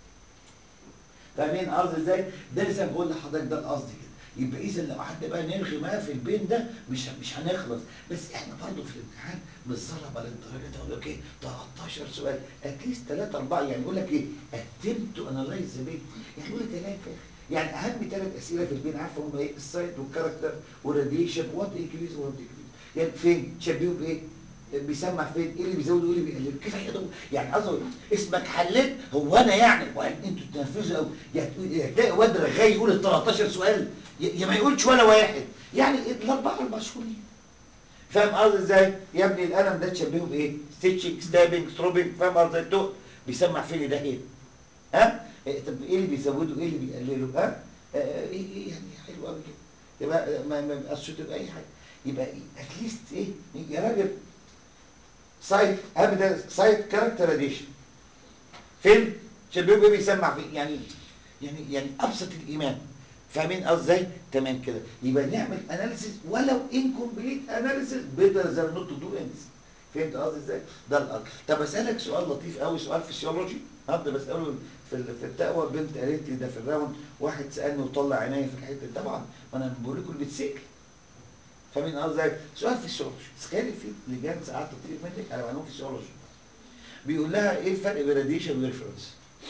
فاهمين قصدي ازاي؟ ده لسه بقول لحضرتك ده القصد كده يبقى اذا لو قعدنا بقى نرغي معاه في البين ده مش مش هنخلص بس احنا برضه في الامتحان مش ظلمه للدرجه دي اقول لك ايه 13 سؤال اتليست 3 4 يعني يقول لك ايه attempt to analyze the bين يعني يقول لك ثلاثه يعني اهم ثلاث اسئله في البين عارفه هم ايه السايت والكاركتر والراديشن وات انكريز وات ديكريز يعني فين تشبهه بايه بيسمع فين ايه اللي بيزود وايه اللي بيقلل كيف هيقدر يعني قصدي اسمك حليت هو انا يعني وقال انتوا تنفذوا قوي يعني تلاقي واد رغاي يقول ال 13 سؤال يا يا ما يقولش ولا واحد يعني الاربعه المشهورين فاهم قصدي ازاي يا ابني القلم ده تشبهه بايه ستيتشنج ستابنج ثروبنج فاهم قصدي التوق بيسمع فين ده ايه ها إيه طب ايه اللي بيزوده ايه اللي بيقلله ها آه، ايه إيه يعني حلو قوي كده يبقى ما ما يبقاش تبقى اي حاجه يبقى اتليست ايه يا راجل سايت ابدا سايت كاركتر اديشن فين شباب بيبي بيسمع فين يعني يعني يعني ابسط الايمان فاهمين قصدي ازاي تمام كده يبقى نعمل اناليسيس ولو انكمبليت اناليسيس بيتر ذان نوت تو دو انس فهمت قصدي ازاي ده القصد طب اسالك سؤال لطيف قوي سؤال فيسيولوجي هبدا بساله في ال- في التقوى بنت قالت لي ده في الراوند واحد سالني وطلع عينيا في الحته دي. طبعا ما انا بقول لكم اللي بتسال فاهمين قصدي ازاي سؤال فيسيولوجي تخيلي في لجان ساعات تطير منك على معلومه فيسيولوجي بيقول لها ايه الفرق بين راديشن وريفرنس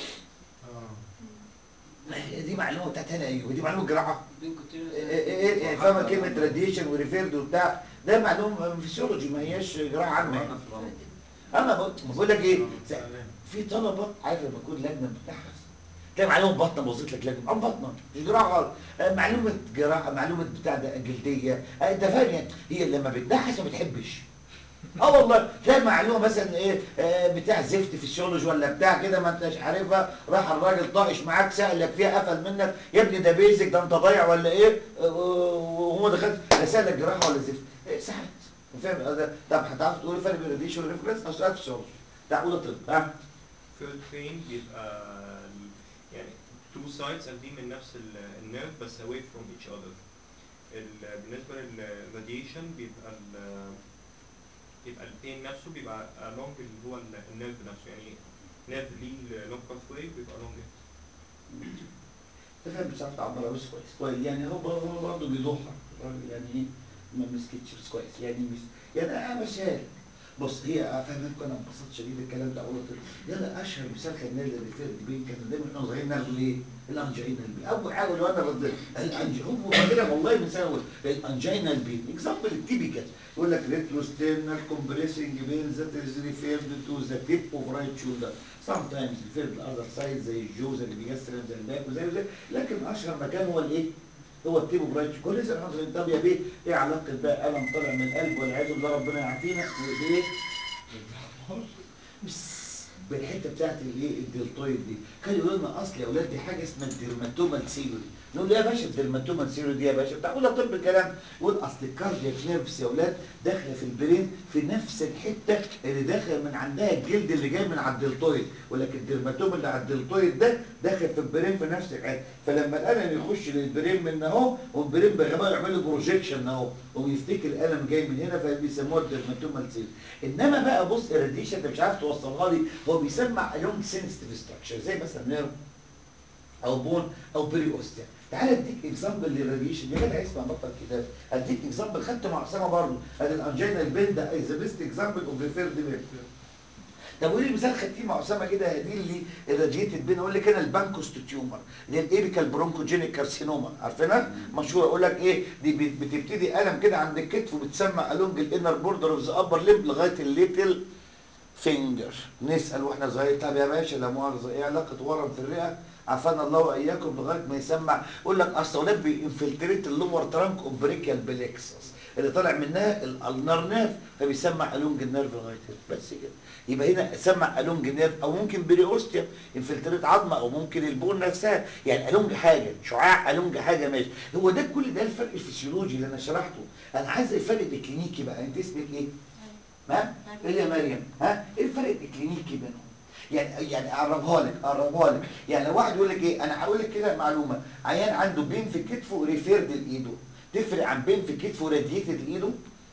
دي معلومه بتاعت هنا ايوه دي معلومه جراحه بين continuous إيه- إيه- إيه- فاهمه كلمه راديشن وريفيرد وبتاع ده معلومه فيسيولوجي ما هياش جراحه عامه يعني. انا بقول بقول لك ايه في طلبه عارف لما يكون لجنه بتبحث تلاقي معلومه بطنه بوظت لك لجنه اه بطنه مش جراحه غلط آه، معلومه جراحه معلومه بتاع ده جلديه آه، انت فاهم يعني هي لما بتبحث ما بتحبش اه والله تلاقي معلومه مثلا ايه آه، بتاع زفت فيسيولوجي ولا بتاع كده ما انتش عارفها راح الراجل طاقش معاك سالك فيها قفل منك يا ابني ده بيزك ده انت ضايع ولا ايه آه، وهو دخلت لا سالك جراحه ولا زفت إيه، سهلت فاهم ده طب هتعرف تقول الفرق بين الراديشن والريفرنس او سؤال فيسيولوجي بتاع اولى طب ها فيلد بين بيبقى يعني two sides قاعدين من نفس ال- النيرف بس away from each other ال- بالنسبة للراديشن بيبقى ال بيبقى البين نفسه بيبقى along اللي هو ال- النيرف نفسه يعني نيرف ليه لونج باثواي بيبقى along it انت فاهم بتعرف تعبر بس كويس كويس يعني هو هو برضه بيضحك الراجل يعني ايه ما مسكتش بس كويس يعني مش يعني انا مشال بص هي فاهمك انا انبسطت شديد الكلام ده اول يلا اشهر مثال خدناه للريفيرد بين كان دايما احنا صغيرين ناخده ايه؟ الانجينال بين اول حاجه اللي انا بضل الانج هو فاكرها والله من سنه اول الانجينال بين اكزامبل التيبيكال يقول لك ريتروستيرنال كومبريسنج بين ذات از ريفيرد تو ذا تيب اوف رايت شولدر سام تايمز ريفيرد الاذر سايد زي الجوز اللي بيجسر زي الباك وزي وزي لكن اشهر مكان هو الايه؟ هو التيب اوف رايت كل سنه حضرتك طب يا بيه ايه علاقه بقى الم طالع من القلب والعياذ بالله ربنا يعافينا وايه؟ بس بالحته بتاعت الايه الدلتويد دي كان يقول لنا اصل يا اولاد دي حاجه اسمها الديرماتومال سيلولي نقول له يا باشا الديرماتومال سيلولي دي يا باشا بتاع ولا طب الكلام يقول اصل الكاردياك نيرفس يا اولاد داخله في البرين في نفس الحته اللي داخل من عندها الجلد اللي جاي من على الدلتويد ولكن الديرماتوم اللي على الدلتويد ده داخل في البرين في نفس الحته فلما الالم يخش للبرين من اهو والبرين بغباء يعمل له بروجيكشن اهو ويفتكر الالم جاي من هنا فبيسموها الديرماتومال سيل انما بقى بص الراديشن انت مش عارف توصلها لي هو بيسمع لونج سنسيتيف ستراكشر زي مثلا نيرف او بون او بري اوستيا تعال اديك اكزامبل للراديشن يا جدع اسمع بطل كتاب اديك اكزامبل خدته مع اسامه برضه ادي الانجينا البين ده از ذا بيست اكزامبل اوف ريفيرد بين طب قولي مثال خدتيه مع اسامه كده هدي لي الراديتد بين اقول لك انا البانكوست تيومر اللي هي الايبيكال برونكوجينيك كارسينوما عارفينها مشهوره اقول لك ايه دي بت- بتبتدي الم كده عند الكتف وبتسمى الونج الانر بوردر اوف ذا ابر ليمب لغايه الليتل فينجر نسال واحنا صغيرين طب يا باشا لا مؤاخذه ايه علاقه ورم في الرئه عافانا الله واياكم لغايه ما يسمع يقول لك اصل اولاد بينفلتريت اللور ترانك اوف بريكيال بليكسس اللي طالع منها الالنر نيرف فبيسمع الونج نيرف لغايه هنا بس كده يبقى هنا سمع الونج نيرف او ممكن بريوستيوم انفلتريت عظمه او ممكن البون نفسها يعني الونج حاجه شعاع الونج حاجه ماشي هو ده كل ده الفرق الفسيولوجي اللي انا شرحته انا عايز الفرق الكلينيكي بقى انت اسمك ايه؟ ها؟ ايه يا مريم؟ ها؟ ايه الفرق الكلينيكي بينهم؟ يعني يعني اقربها لك اقربها لك يعني لو واحد يقول لك ايه انا هقول لك كده معلومه عيان عنده بين في كتفه ريفيرد لايده تفرق عن بين في كتفه راديتد لايده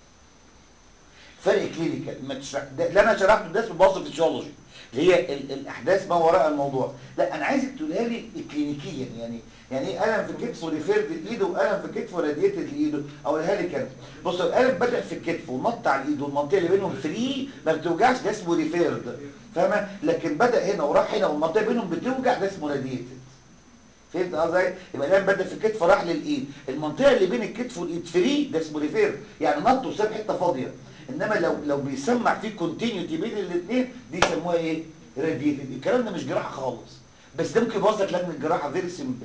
فرق كلينيكال ما تشرح ده اللي انا شرحته ده اسمه باص فيسيولوجي اللي هي ال- الاحداث ما وراء الموضوع لا انا عايزك تقولها لي كلينيكيا يعني يعني ايه الم في كتفه ريفيرد لايده والم في كتفه راديتد لايده اقولها لك انا بص الالم بدا في الكتف ونط على الايد والمنطقه اللي بينهم فري ما بتوجعش ده اسمه ريفيرد فاهمه لكن بدا هنا وراح هنا والمنطقه بينهم بتوجع ده اسمه راديتد فهمت قصدي يبقى الالم بدا في الكتف راح للايد المنطقه اللي بين الكتف والايد فري ده اسمه ريفيرد يعني نط وساب حته فاضيه انما لو لو بيسمع في كونتينيوتي بين الاثنين دي يسموها ايه راديتد الكلام ده مش جراحه خالص بس ده ممكن يبوظ لك لجنه الجراحه فيري سيمبل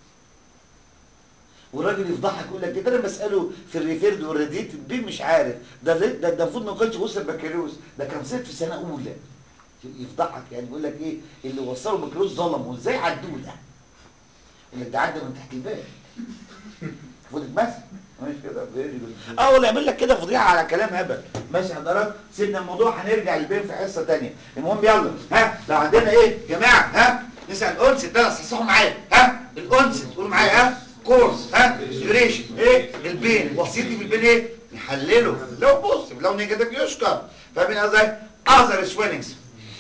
والراجل يفضحك يقول لك كده انا بساله في الريفيرد والراديتد بيه مش عارف ده ده ده المفروض ما كانش وصل بكالوريوس ده كان صيف في سنه اولى يفضحك يعني يقول لك ايه اللي وصله بكالوريوس ظلمه ازاي عدوه ده اللي ده عدى من تحت الباب المفروض يتمسك ماشي كده فيري جود اه ولا يعمل لك كده فضيحه على كلام هبل ماشي حضرتك سيبنا الموضوع هنرجع للبين في حصه ثانيه المهم يلا ها لو عندنا ايه يا جماعه ها نسال الانس ده صحصحوا معايا ها الانس تقولوا معايا ها كورس ها ديوريشن ايه البين وصيتي في البين ايه نحلله لو بوزيتيف لو نيجاتيف يشكر فاهمين قصدي اذر سويلنجز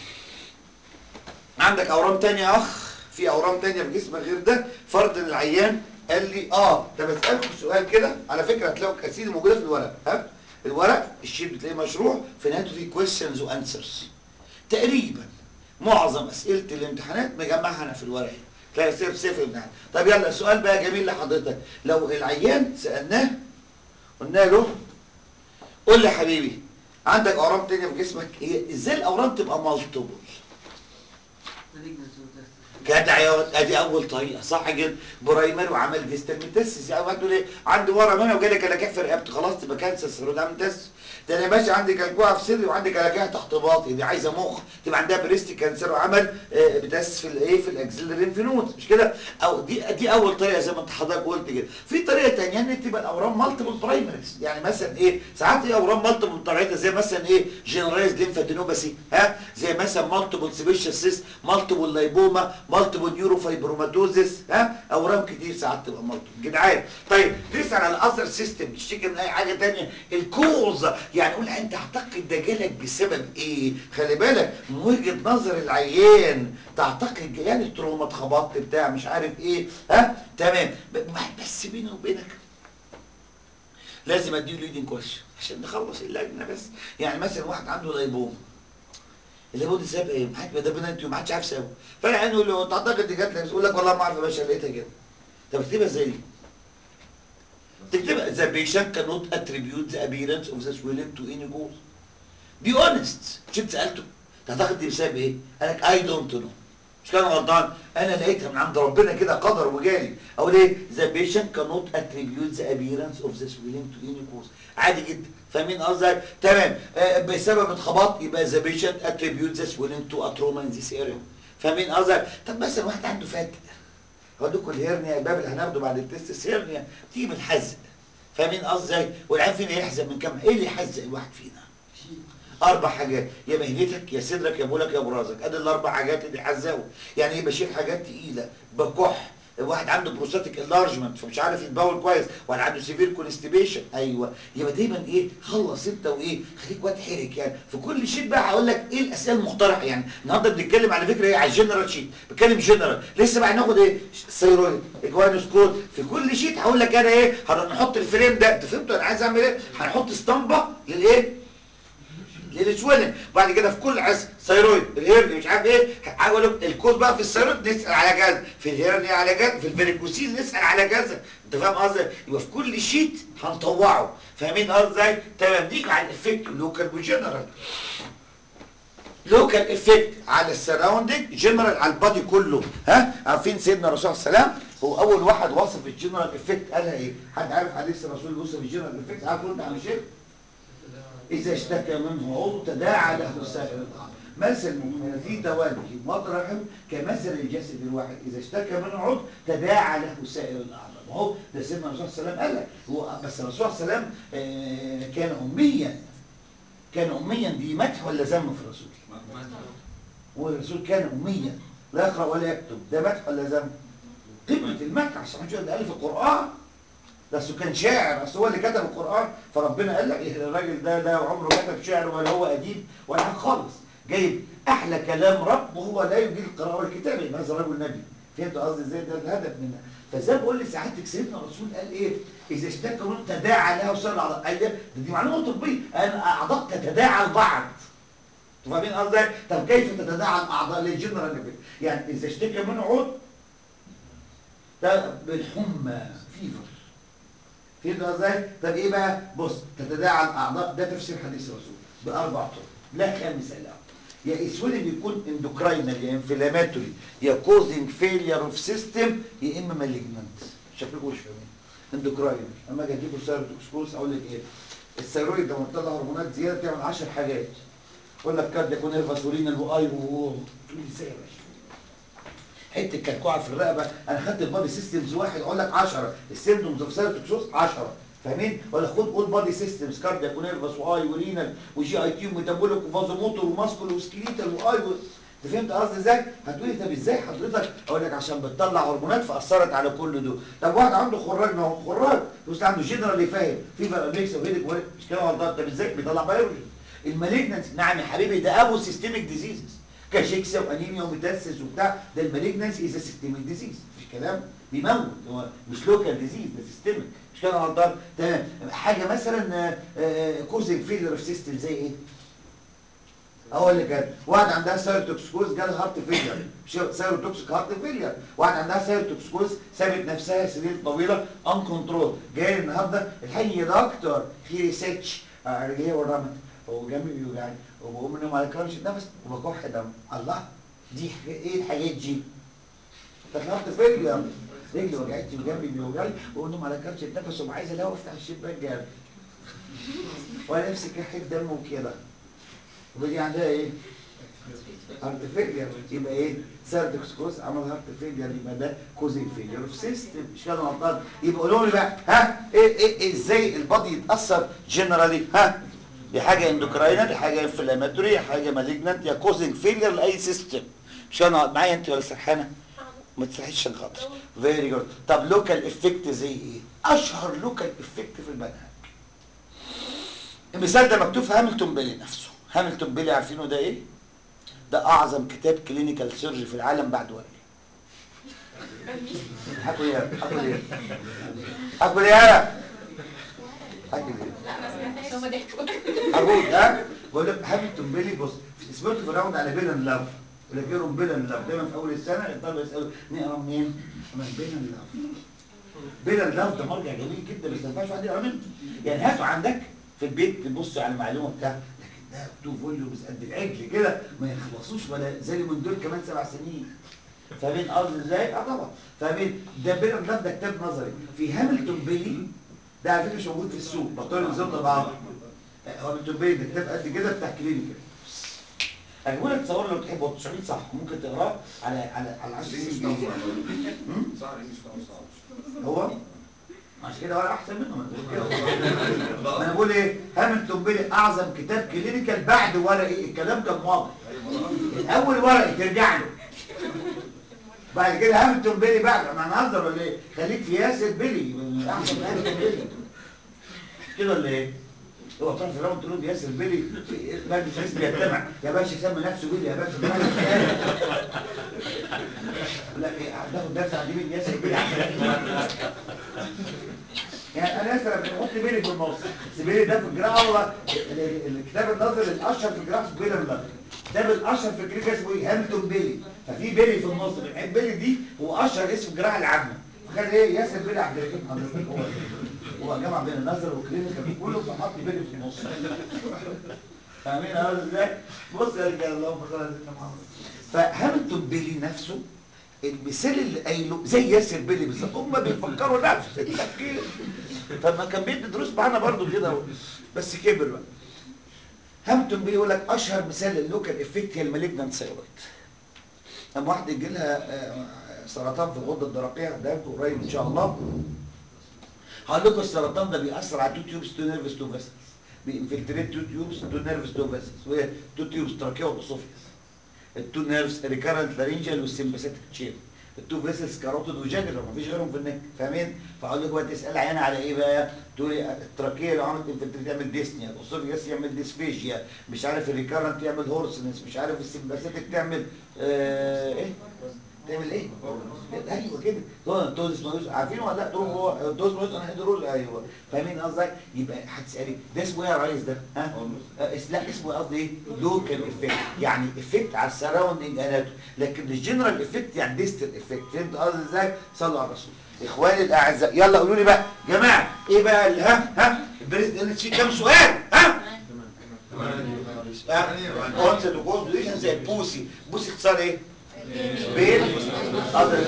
عندك اورام تانية يا اخ في اورام تانية في جسمك غير ده فرض إن العيان قال لي اه طب اسالكم سؤال كده على فكره هتلاقوا كاسيد موجوده في الورق ها الورق الشيت بتلاقيه مشروع في نهايته فيه كويستشنز وانسرز تقريبا معظم اسئله الامتحانات مجمعها انا في الورق تلاقي سيف سيف الامتحان طب يلا السؤال بقى جميل لحضرتك لو العيان سالناه قلنا له قول لي يا حبيبي عندك اورام تانية في جسمك ايه ازاي الاورام تبقى مالتيبل malignancy وتست جدع يا ولد ادي اول طريقه صح كده برايمري وعمل ديسترميتس يعني واحد يقول ايه عندي ورم هنا وجالي كلاكيع في رقبتي خلاص تبقى كانسر سيرودام تس ده انا ماشي عندي كلكوعه في صدري وعندي كلاكيع تحت باطي دي عايزه مخ تبقى عندها بريست كانسر وعمل آه، بتس في الايه في الاكسلري انفينوت مش كده او دي دي اول طريقه زي ما انت حضرتك قلت كده في طريقه ثانيه ان تبقى الاورام مالتيبل برايمريز يعني مثلا ايه ساعات ايه اورام مالتيبل برايمريز زي مثلا ايه جنرالايز ليمفادينوباثي ها زي مثلا مالتيبل سيبيشال سيست مالتيبل لايبوما مالتيبل نيوروفايبروماتوزيس ها اورام كتير ساعات تبقى مالتيبل جدعان طيب نسال على الاثر سيستم تشتكي من اي حاجه ثانيه الكوز يعني قول انت تعتقد ده جالك بسبب ايه خلي بالك من وجهه نظر العيان تعتقد يعني تروما اتخبطت بتاع مش عارف ايه ها تمام ب- بس بيني وبينك لازم اديله ليدنج كويشن عشان نخلص اللجنه بس يعني مثلا واحد عنده لايبوما الليبوما دي سبب ايه؟ محدش ده بنات ما حدش عارف سبب فالعيان يقول له تعتقد دي جات لك يقول لك والله ما اعرف يا باشا لقيتها كده طب اكتبها ازاي دي؟ تكتبها the patient cannot attribute the appearance of the swelling to any cause be honest مش انت سالته تعتقد دي بسبب ايه؟ قال لك I don't know مش كان غلطان انا لقيتها من عند ربنا كده قدر وجالي اقول ايه the patient cannot attribute the appearance of the swelling to any cause عادي جدا فاهمين قصدي تمام آه بسبب اتخبط يبقى the patient attribute the swelling to a trauma in this area فاهمين قصدي طب مثلا واحد عنده فتق هقول لكم الهرنيا الباب اللي هناخده بعد التست هرنيا تيجي من الحزق فاهمين قصدي ازاي والعيان فينا يحزق من كام ايه اللي يحزق الواحد فينا اربع حاجات يا مهنتك يا صدرك يا بولك يا برازك ادي الاربع حاجات اللي يحزقوا يعني ايه بشيل حاجات تقيله بكح واحد عنده بروستاتيك انلارجمنت فمش عارف يتبول كويس واحد عنده سيفير كونستيبيشن ايوه يبقى دايما ايه خلص انت وايه خليك واد حرك يعني في كل شيء بقى هقول لك ايه الاسئله المقترحه يعني النهارده بنتكلم على فكره ايه على الجنرال شيت بتكلم جنرال لسه بقى هناخد ايه ثيرويد اجوانوسكوت في كل شيت هقول لك انا ايه هنحط الفريم ده انت فهمتوا انا عايز اعمل ايه هنحط اسطمبه للايه للسويلنج بعد كده في كل عز ثيرويد الهيرني مش عارف ايه هقول لك الكود بقى في الثيرويد نسال على كذا في الهيرني على كذا في الفيريكوسيل نسال على كذا انت فاهم قصدي يبقى في كل شيت هنطوعه فاهمين قصدي ازاي تمام نيجي على الافكت لوكال وجنرال لوكال افكت على السراوندنج جنرال على البادي كله ها عارفين سيدنا الرسول صلى الله عليه وسلم هو اول واحد وصف الجنرال افكت قالها ايه حد عارف حديث الرسول وصف الجنرال افكت عارف انت عن شيء إذا اشتكى منه عضو تداعى له سائر الأعضاء مثل المؤمن في توجه مطرح كمثل الجسد الواحد إذا اشتكى منه عضو تداعى له سائر الأعضاء وهو ده سيدنا الرسول صلى الله عليه وسلم قال لك هو بس الرسول صلى الله عليه وسلم آه، كان أميا كان أميا دي مدح ولا ذم في الرسول؟ هو الرسول كان أميا لا يقرأ ولا يكتب ده مدح ولا ذم؟ قمة المدح عشان ما ده قال في القرآن بس كان شاعر اصل هو اللي كتب القرآن فربنا قال لك إيه الراجل ده ده عمره كتب شعر ولا هو أديب ولا حاجة خالص جايب أحلى كلام رب وهو لا يجيد القراءة والكتابة يبقى هذا رجل نبي فهمت قصدي ازاي ده الهدف منها فزي ما بقول لسعادتك سيدنا الرسول قال ايه اذا اشتكى منه تداعى له سائر الاعضاء قال ده دي معلومه طبيه قال اعضاء تتداعى البعض انتوا فاهمين قصدي طب كيف تتداعى الاعضاء للجنرال افكت يعني اذا اشتكى منه عضو ده بالحمى فيفر فهمت ازاي؟ طب ايه بقى؟ بص تتداعى الاعضاء ده تفسير حديث الرسول باربع طرق لا خامس له يا اسولين يكون اندوكراينال يا انفلاماتوري يا كوزنج فيلير اوف سيستم يا اما مالجنانت شكلكم مش فاهمين اندوكراينال اما اجي اديكم سيروتوكسكوز اقول لك ايه؟ الثيرويد ده مرتبط هرمونات زياده تعمل 10 حاجات اقول لك كارد يكون نيرفاسولين واي و تقول لي ازاي يا باشا؟ حته كلكوعه في الرقبه انا خدت البادي سيستمز واحد اقول لك 10 السيمتومز اوف سيرتوكسوس 10 فاهمين ولا خد اول بادي سيستمز كاردياك ونيرفس واي ورينال وجي اي تي وميتابوليك وفازوموتور وماسكول وسكليتال واي و... انت فهمت قصدي ازاي؟ هتقولي طب ازاي حضرتك؟ اقول لك عشان بتطلع هرمونات فاثرت على كل دول، طب واحد عنده خراج ما هو خراج بس عنده جنرال فاهم في ميكس وهيدك مش كده غلطان طب ازاي بيطلع بيولوجي؟ المالجنس نعم يا حبيبي ده ابو سيستميك ديزيزز كاشيكسيا وانيميا وميتاسيس وبتاع ده المالجنس از سيستميك ديزيز مش كلام بيموت هو مش لوكال ديزيز ده سيستميك مش كده غلطان تمام حاجه مثلا كوزنج فيلر اوف سيستم زي ايه؟ اقول لك كده واحد عندها سيروتوكسكوز جالها هارت فيلير مش سيروتوكسيك هارت فيلير واحد عندها سيروتوكسكوز سابت نفسها سنين طويله ان كنترول جاي النهارده الحقيقه يا دكتور في ريسيرش رجليه ورمت وجنبي بيوجعني وبقوم من النوم على كرامش النفس وبكح دم الله دي حاجة- ايه الحاجات دي؟ ده هارت فيلير رجلي وجعتني وجنبي بيوجعني وبقوم من النوم على كرامش النفس وعايز الاقي افتح الشباك جامد وانا نفسي كحه دم وكده ودي عندها ايه؟ هارت فيلير يبقى ايه؟ سيرتكس كوز عمل هارت فيلير يبقى ده كوزنج فيلير اوف سيستم مش كده غلطان يبقى قولوا لي بقى ها ايه ايه إيه ازاي البادي يتاثر جنرالي ها؟ دي حاجه اندوكراينال دي حاجه انفلاماتوري حاجه مالجنانت يا كوزنج فيلير لاي سيستم مش انا معايا انت ولا سرحانه؟ ما تسرحيش عشان خاطر فيري جود طب لوكال افكت زي ايه؟ اشهر لوكال افكت في المنهج المثال ده مكتوب في هاملتون بيلي نفسه هاملتون بيلي عارفينه ده ايه ده اعظم كتاب كلينيكال سيرجي في العالم بعد ورقي حكوا ايه حكوا ايه حكوا ايه حكوا ايه هما ضحكوا هقول ها بقول لك هاملتون بيلي بص سمعت في راوند على بيلن لاف يقول لك يقروا بيلن لاف دايما في اول السنه الطلبه يسالوا نقرا منين؟ من بيلن لاف بيلن لاف ده مرجع جميل جدا بس ما ينفعش واحد يقرا منه يعني هاته عندك في البيت تبص على المعلومه بتاعته لكن ده تو فوليومز قد العجل كده ما يخلصوش ولا زي اللي من دول كمان سبع سنين فاهمين قصدي ازاي؟ اه طبعا فاهمين ده بيلن لاف ده كتاب نظري في هاملتون بيلي ده على فكره مش موجود في السوق بطل نزلنا بعض هو بتبين ده كتاب قد كده بتاع كلينيكال هجيبوا لك تصور لو تحب هو 900 صح ممكن تقراه على على على 10 الانجليش سنين بتاعه جديدة. صعب صح الانجليش بتاعه صعب هو عشان كده ولا احسن منه ما أنا بقول كده ما انا بقول ايه هاملتون بيلي اعظم كتاب كلينيكال بعد ورقي الكلام كان واضح الاول ورقي ترجع له بعد كده هاملتون بيلي بعد انا هنهزر ولا ايه خليك في ياسر بيلي احسن من هاملتون بيلي كده ولا ايه هو طرف الراوند تقول له ياسر بيلي مجلس الاسم يجتمع يا باشا سمي نفسه بيلي يا باشا لا ايه هتاخد درس عند مين ياسر بيلي يعني انا لسه بنحط بيلي في النص بس بيلي ده في الجراحه هو ال- ال- الكتاب النظري الاشهر في الجراحه اسمه بيلي النظري الكتاب الاشهر في الكلينيكا اسمه ايه هاملتون بيلي ففي بيلي في النص بنحب بيلي دي هو اشهر اسم الجراحه العامه فكان ايه ياسر بيلي عبد الرحيم حضرتك هو هو جمع بين النظر والكلينيكا كله فحط بيلي في النص فاهمين هذا ازاي؟ بص يا رجاله اللهم صل على سيدنا محمد فهاملتون بيلي نفسه المثال اللي قايله زي ياسر بيلي بالظبط هم بيفكروا نفس التفكير فما كان بيدي دروس معانا برضو كده بس كبر بقى هاملتون بيلي يقول لك اشهر مثال للوكال افكت هي المالجنانت ثايرويد لما واحد يجي لها آه، سرطان في الغده الدرقيه ده قريب ان شاء الله هقول لكم السرطان ده بيأثر على تو تيوبس تو نيرفس تو فيسلز بينفلتريت تو تيوبس تو نيرفس تو فيسلز وهي تو تيوبس تراكيه واسوفيس التو نيرفز ريكارنت لارينجال والسمباثيك تشين التو فيسلز كاروتيد وجاجر مفيش غيرهم في النك فاهمين فاقول لك بقى تسال عيان على ايه بقى تقول لي التراكيه لو عملت انفلتريت يعمل ديسنيا الاسوفيس يعمل ديسفيجيا مش عارف الريكارنت يعمل هورسنس مش عارف السمباثيك تعمل آه ايه تعمل ايه؟ ايوه كده هو دوز مايوز عارفينه ولا لا تروح هو دوز مايوز انا هيدروز ايوه فاهمين قصدي يبقى هتسالي ده اسمه ايه يا ريس ده ها آه، اس- لا اسمه قصدي ايه لوكال افكت يعني افكت على السراوندنج اناتومي لكن الجنرال افكت يعني ديستال افكت فهمت قصدي ازاي صلوا على الرسول اخواني الاعزاء يلا قولوا لي بقى جماعه ايه بقى ال- ها ها البريست ان في كام سؤال ها كونسبت وكوز ديشن زي البوسي بوسي اختصار ايه بين other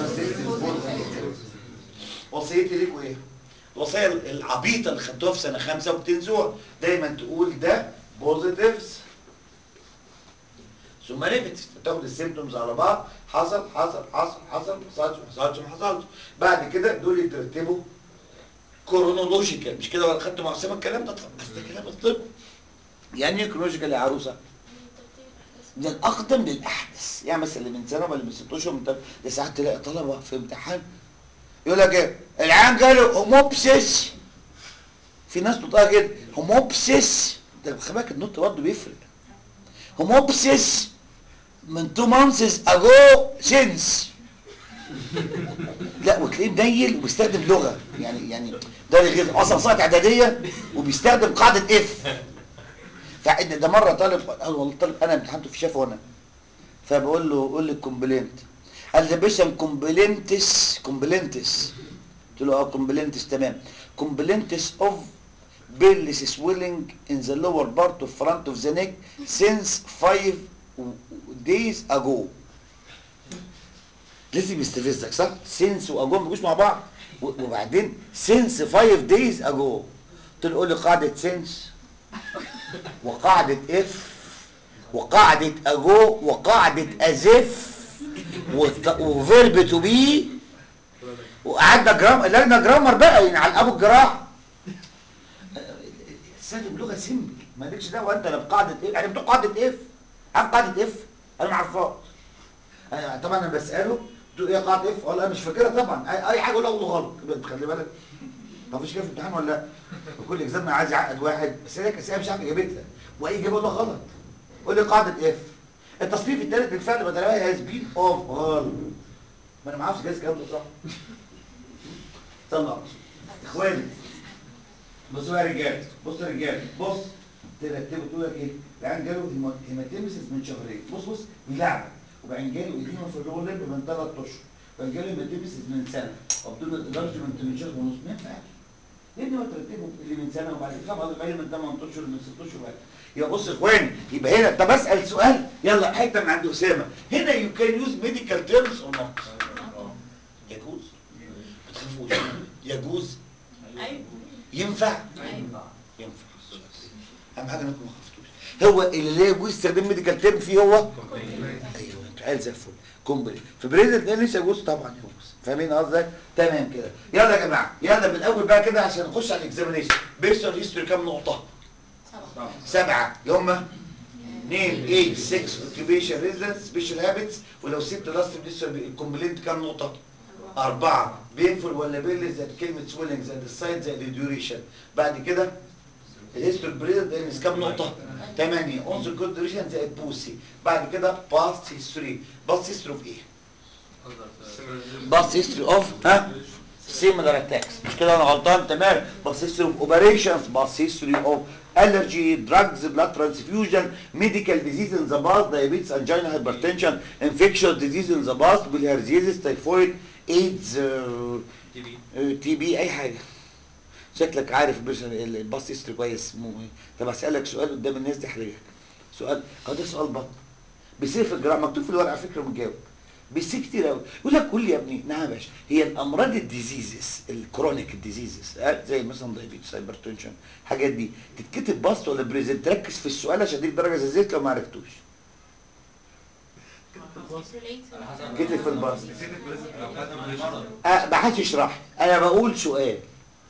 وصيتي ليكوا ايه الوصيه العبيطه اللي خدتوها في سنه خمسه وبتنسوها دايما تقول ده بوزيتيفز ثم ثم نيجاتيف تاخد السيمتومز على بعض حصل حصل حصل حصل ما حصلش ما حصلش ما حصلش بعد كده دول يترتبوا كرونولوجيكال مش كده ولا خدتوا مع اسامه الكلام ده طب بس ده كلام الطب يعني ايه كرونولوجيكال يا عروسه؟ من الاقدم للاحدث يعني مثلا اللي من سنه ولا من ست اشهر من تل- ده ساعات تلاقي طلبه في امتحان يقول لك ايه العيان جاله هوموبسيس في ناس نطقها كده هوموبسيس ده خلي بالك النطق برضه بيفرق هوموبسيس من تو مانثس اجو سينس لا وتلاقيه منيل وبيستخدم لغه يعني يعني ده غير اصلا صنعه اعداديه وبيستخدم قاعده اف فإن ده مره طالب قال والله طالب انا امتحنته في شافه هنا فبقول له قول لي الكومبلينت قال لي يا باشا كومبلينتس كومبلينتس قلت له اه كومبلينتس تمام كومبلينتس اوف بيلس سويلنج ان ذا لور بارت اوف فرونت اوف ذا نيك سينس 5 دايز اجو لازم يستفزك صح؟ سينس واجو ما بيجوش مع بعض و- وبعدين سينس 5 دايز اجو قلت له قول لي قاعده سينس وقاعده اف وقاعده اجو وقاعده ازف وفيرب تو بي وقعدنا جرام لجنه جرامر بقى يعني على ابو الجراح استخدم لغه سيمبل مالكش دعوه انت لا بقاعده اف يعني بتوع قاعده اف عارف قاعده اف انا ما اعرفهاش أنا- طبعا انا بساله تقول ايه قاعده اف ولا انا مش فاكرها طبعا اي أي حاجه اقول له غلط يبقى خلي بالك ما فيش كده في الامتحان ولا لا وكل اكزام عايز يعقد واحد بس هي اسئله مش عارف اجابتها واي اجابه اقول له غلط قول لي قاعده اف التصنيف الثالث للفعل بدلاوي هاز بين اوف غلط ما انا ما اعرفش جايز الكلام ده صح صلى على الرسول. اخواني بصوا يا رجاله بصوا يا رجاله بص ترتبوا تقول لك ايه العيان جاله هيما- هيماتيمسيس من شهرين بص بص بيلعب وبعدين جاله ايديما في اللور ليمب من ثلاث اشهر وبعدين جاله هيماتيمسيس من سنه وبدون الانرجمنت من شهر ونص ما ينفعش لان هو ترتبه اللي من سنه وبعد كده طبعا اللي من 8 اشهر من 6 اشهر بعد يبقى بص يا اخواني يبقى هنا طب اسال سؤال يلا حته من عند اسامه هنا يو كان يوز ميديكال تيرمز اور نوت يجوز ما تخافوش يجوز ايوه ينفع ايوه ينفع اهم حاجه انكم ما خفتوش هو اللي لا يجوز استخدام ميديكال تيرم فيه هو ايوه انت عيل زي الفل كومبلي في بريزنت انجلش يجوز طبعا يجوز فاهمين قصدي تمام كده يلا يا جماعه يلا من الاول بقى كده عشان نخش على الاكزامينيشن بيرسونال هيستوري كام نقطه سبعة سبعه اللي هم نيم ايج 6 اوكيبيشن ريزيدنس سبيشال هابتس ولو سبت لاست الكومبلينت كام نقطه أربعة بينفل ولا بيلي زائد كلمة سويلنج زائد السايد زائد الديوريشن بعد كده الهيستوري بريزنت انس كام نقطة؟ 8 اونسر كود ديوريشن زائد بوسي بعد كده باست هيستوري باست هيستوري اوف ايه؟ باست هيستوري اوف ها؟ سيميلار اتاكس مش كده انا غلطان تمام باست هيستوري اوف اوبريشنز باست هيستوري اوف allergy drugs blood transfusion medical disease in the past diabetes angina hypertension infectious disease in the past bilharziosis typhoid ايدز تي بي تي بي اي حاجه شكلك عارف البرسن- ال- الباص هيستوري كويس مو طب اسالك سؤال قدام الناس دي احرجك سؤال هو ده سؤال بطن بيصير في الجراحه مكتوب في الورقه على فكره ومجاوب بيصير كتير قوي يقول لك قول لي يا ابني نعم يا باشا هي الامراض الديزيزز الكرونيك الديزيزز زي مثلا دايابيتس هايبرتنشن الحاجات دي تتكتب باست ولا بريزنت تركز في السؤال عشان اديك درجه زي الزيت لو ما عرفتوش كتب في الباص أه ما حدش يشرح لي. انا بقول سؤال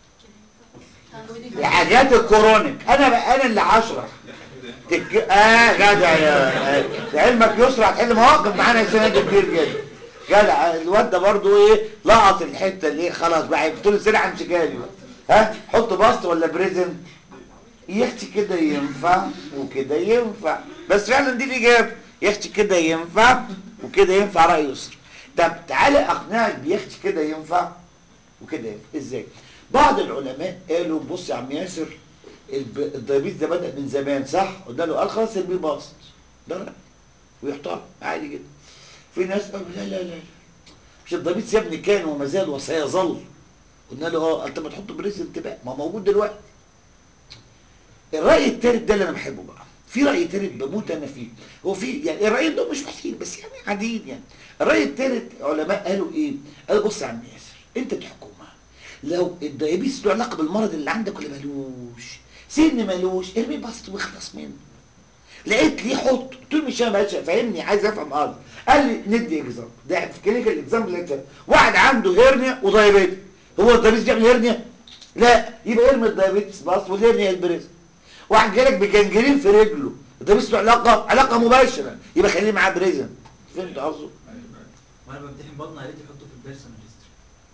الحاجات الكرونيك انا بقى انا اللي هشرح تك... اه جدع يا آه. لعلمك يسرى هتحل مواقف معانا السنه دي كتير جدا جدع الواد ده برضه ايه لقط الحته اللي إيه خلاص بقى طول السنه همسكها لي بقى. ها حط باست ولا بريزن يا اختي كده ينفع وكده ينفع بس فعلا دي الاجابه يا اختي كده ينفع وكده ينفع راي يسر طب تعالى اقنعك بيا اختي كده ينفع وكده ينفع ازاي بعض العلماء قالوا بص يا عم ياسر الب- الدايابيتس ده بدا من زمان صح قلنا له قال خلاص البي باست ده لا ويحترم عادي جدا في ناس قالوا لا لا لا مش الدايابيتس يا ابني كان وما زال وسيظل قلنا له اه انت ما تحط بريزنت بقى ما هو موجود دلوقتي الرأي التالت ده اللي انا بحبه بقى في رأي تالت بموت انا فيه هو في يعني الرأيين دول مش وحشين بس يعني عاديين يعني الرأي التالت علماء قالوا ايه قالوا بص يا عم ياسر انت تحكمها لو الدايابيتس له علاقه بالمرض اللي عندك ولا مالوش سن مالوش ارمي بسط واخلص منه لقيت ليه حط قلت له مش انا باشا فاهمني عايز افهم ارض قال لي ندي اكزامبل ده في كلينيكال اكزامبل اللي فات واحد عنده هيرنيا ودايابيتس هو الدايابيتس بيعمل هيرنيا لا يبقى ارمي الدايابيتس بس والهيرنيا البريز واحد جالك بجنجرين في رجله الدايابيتس له علاقه علاقه مباشره يبقى خليه معاه بريزن فهمت قصده وانا بمتحن بطن قالت لي حطه في البيرسونال هيستوري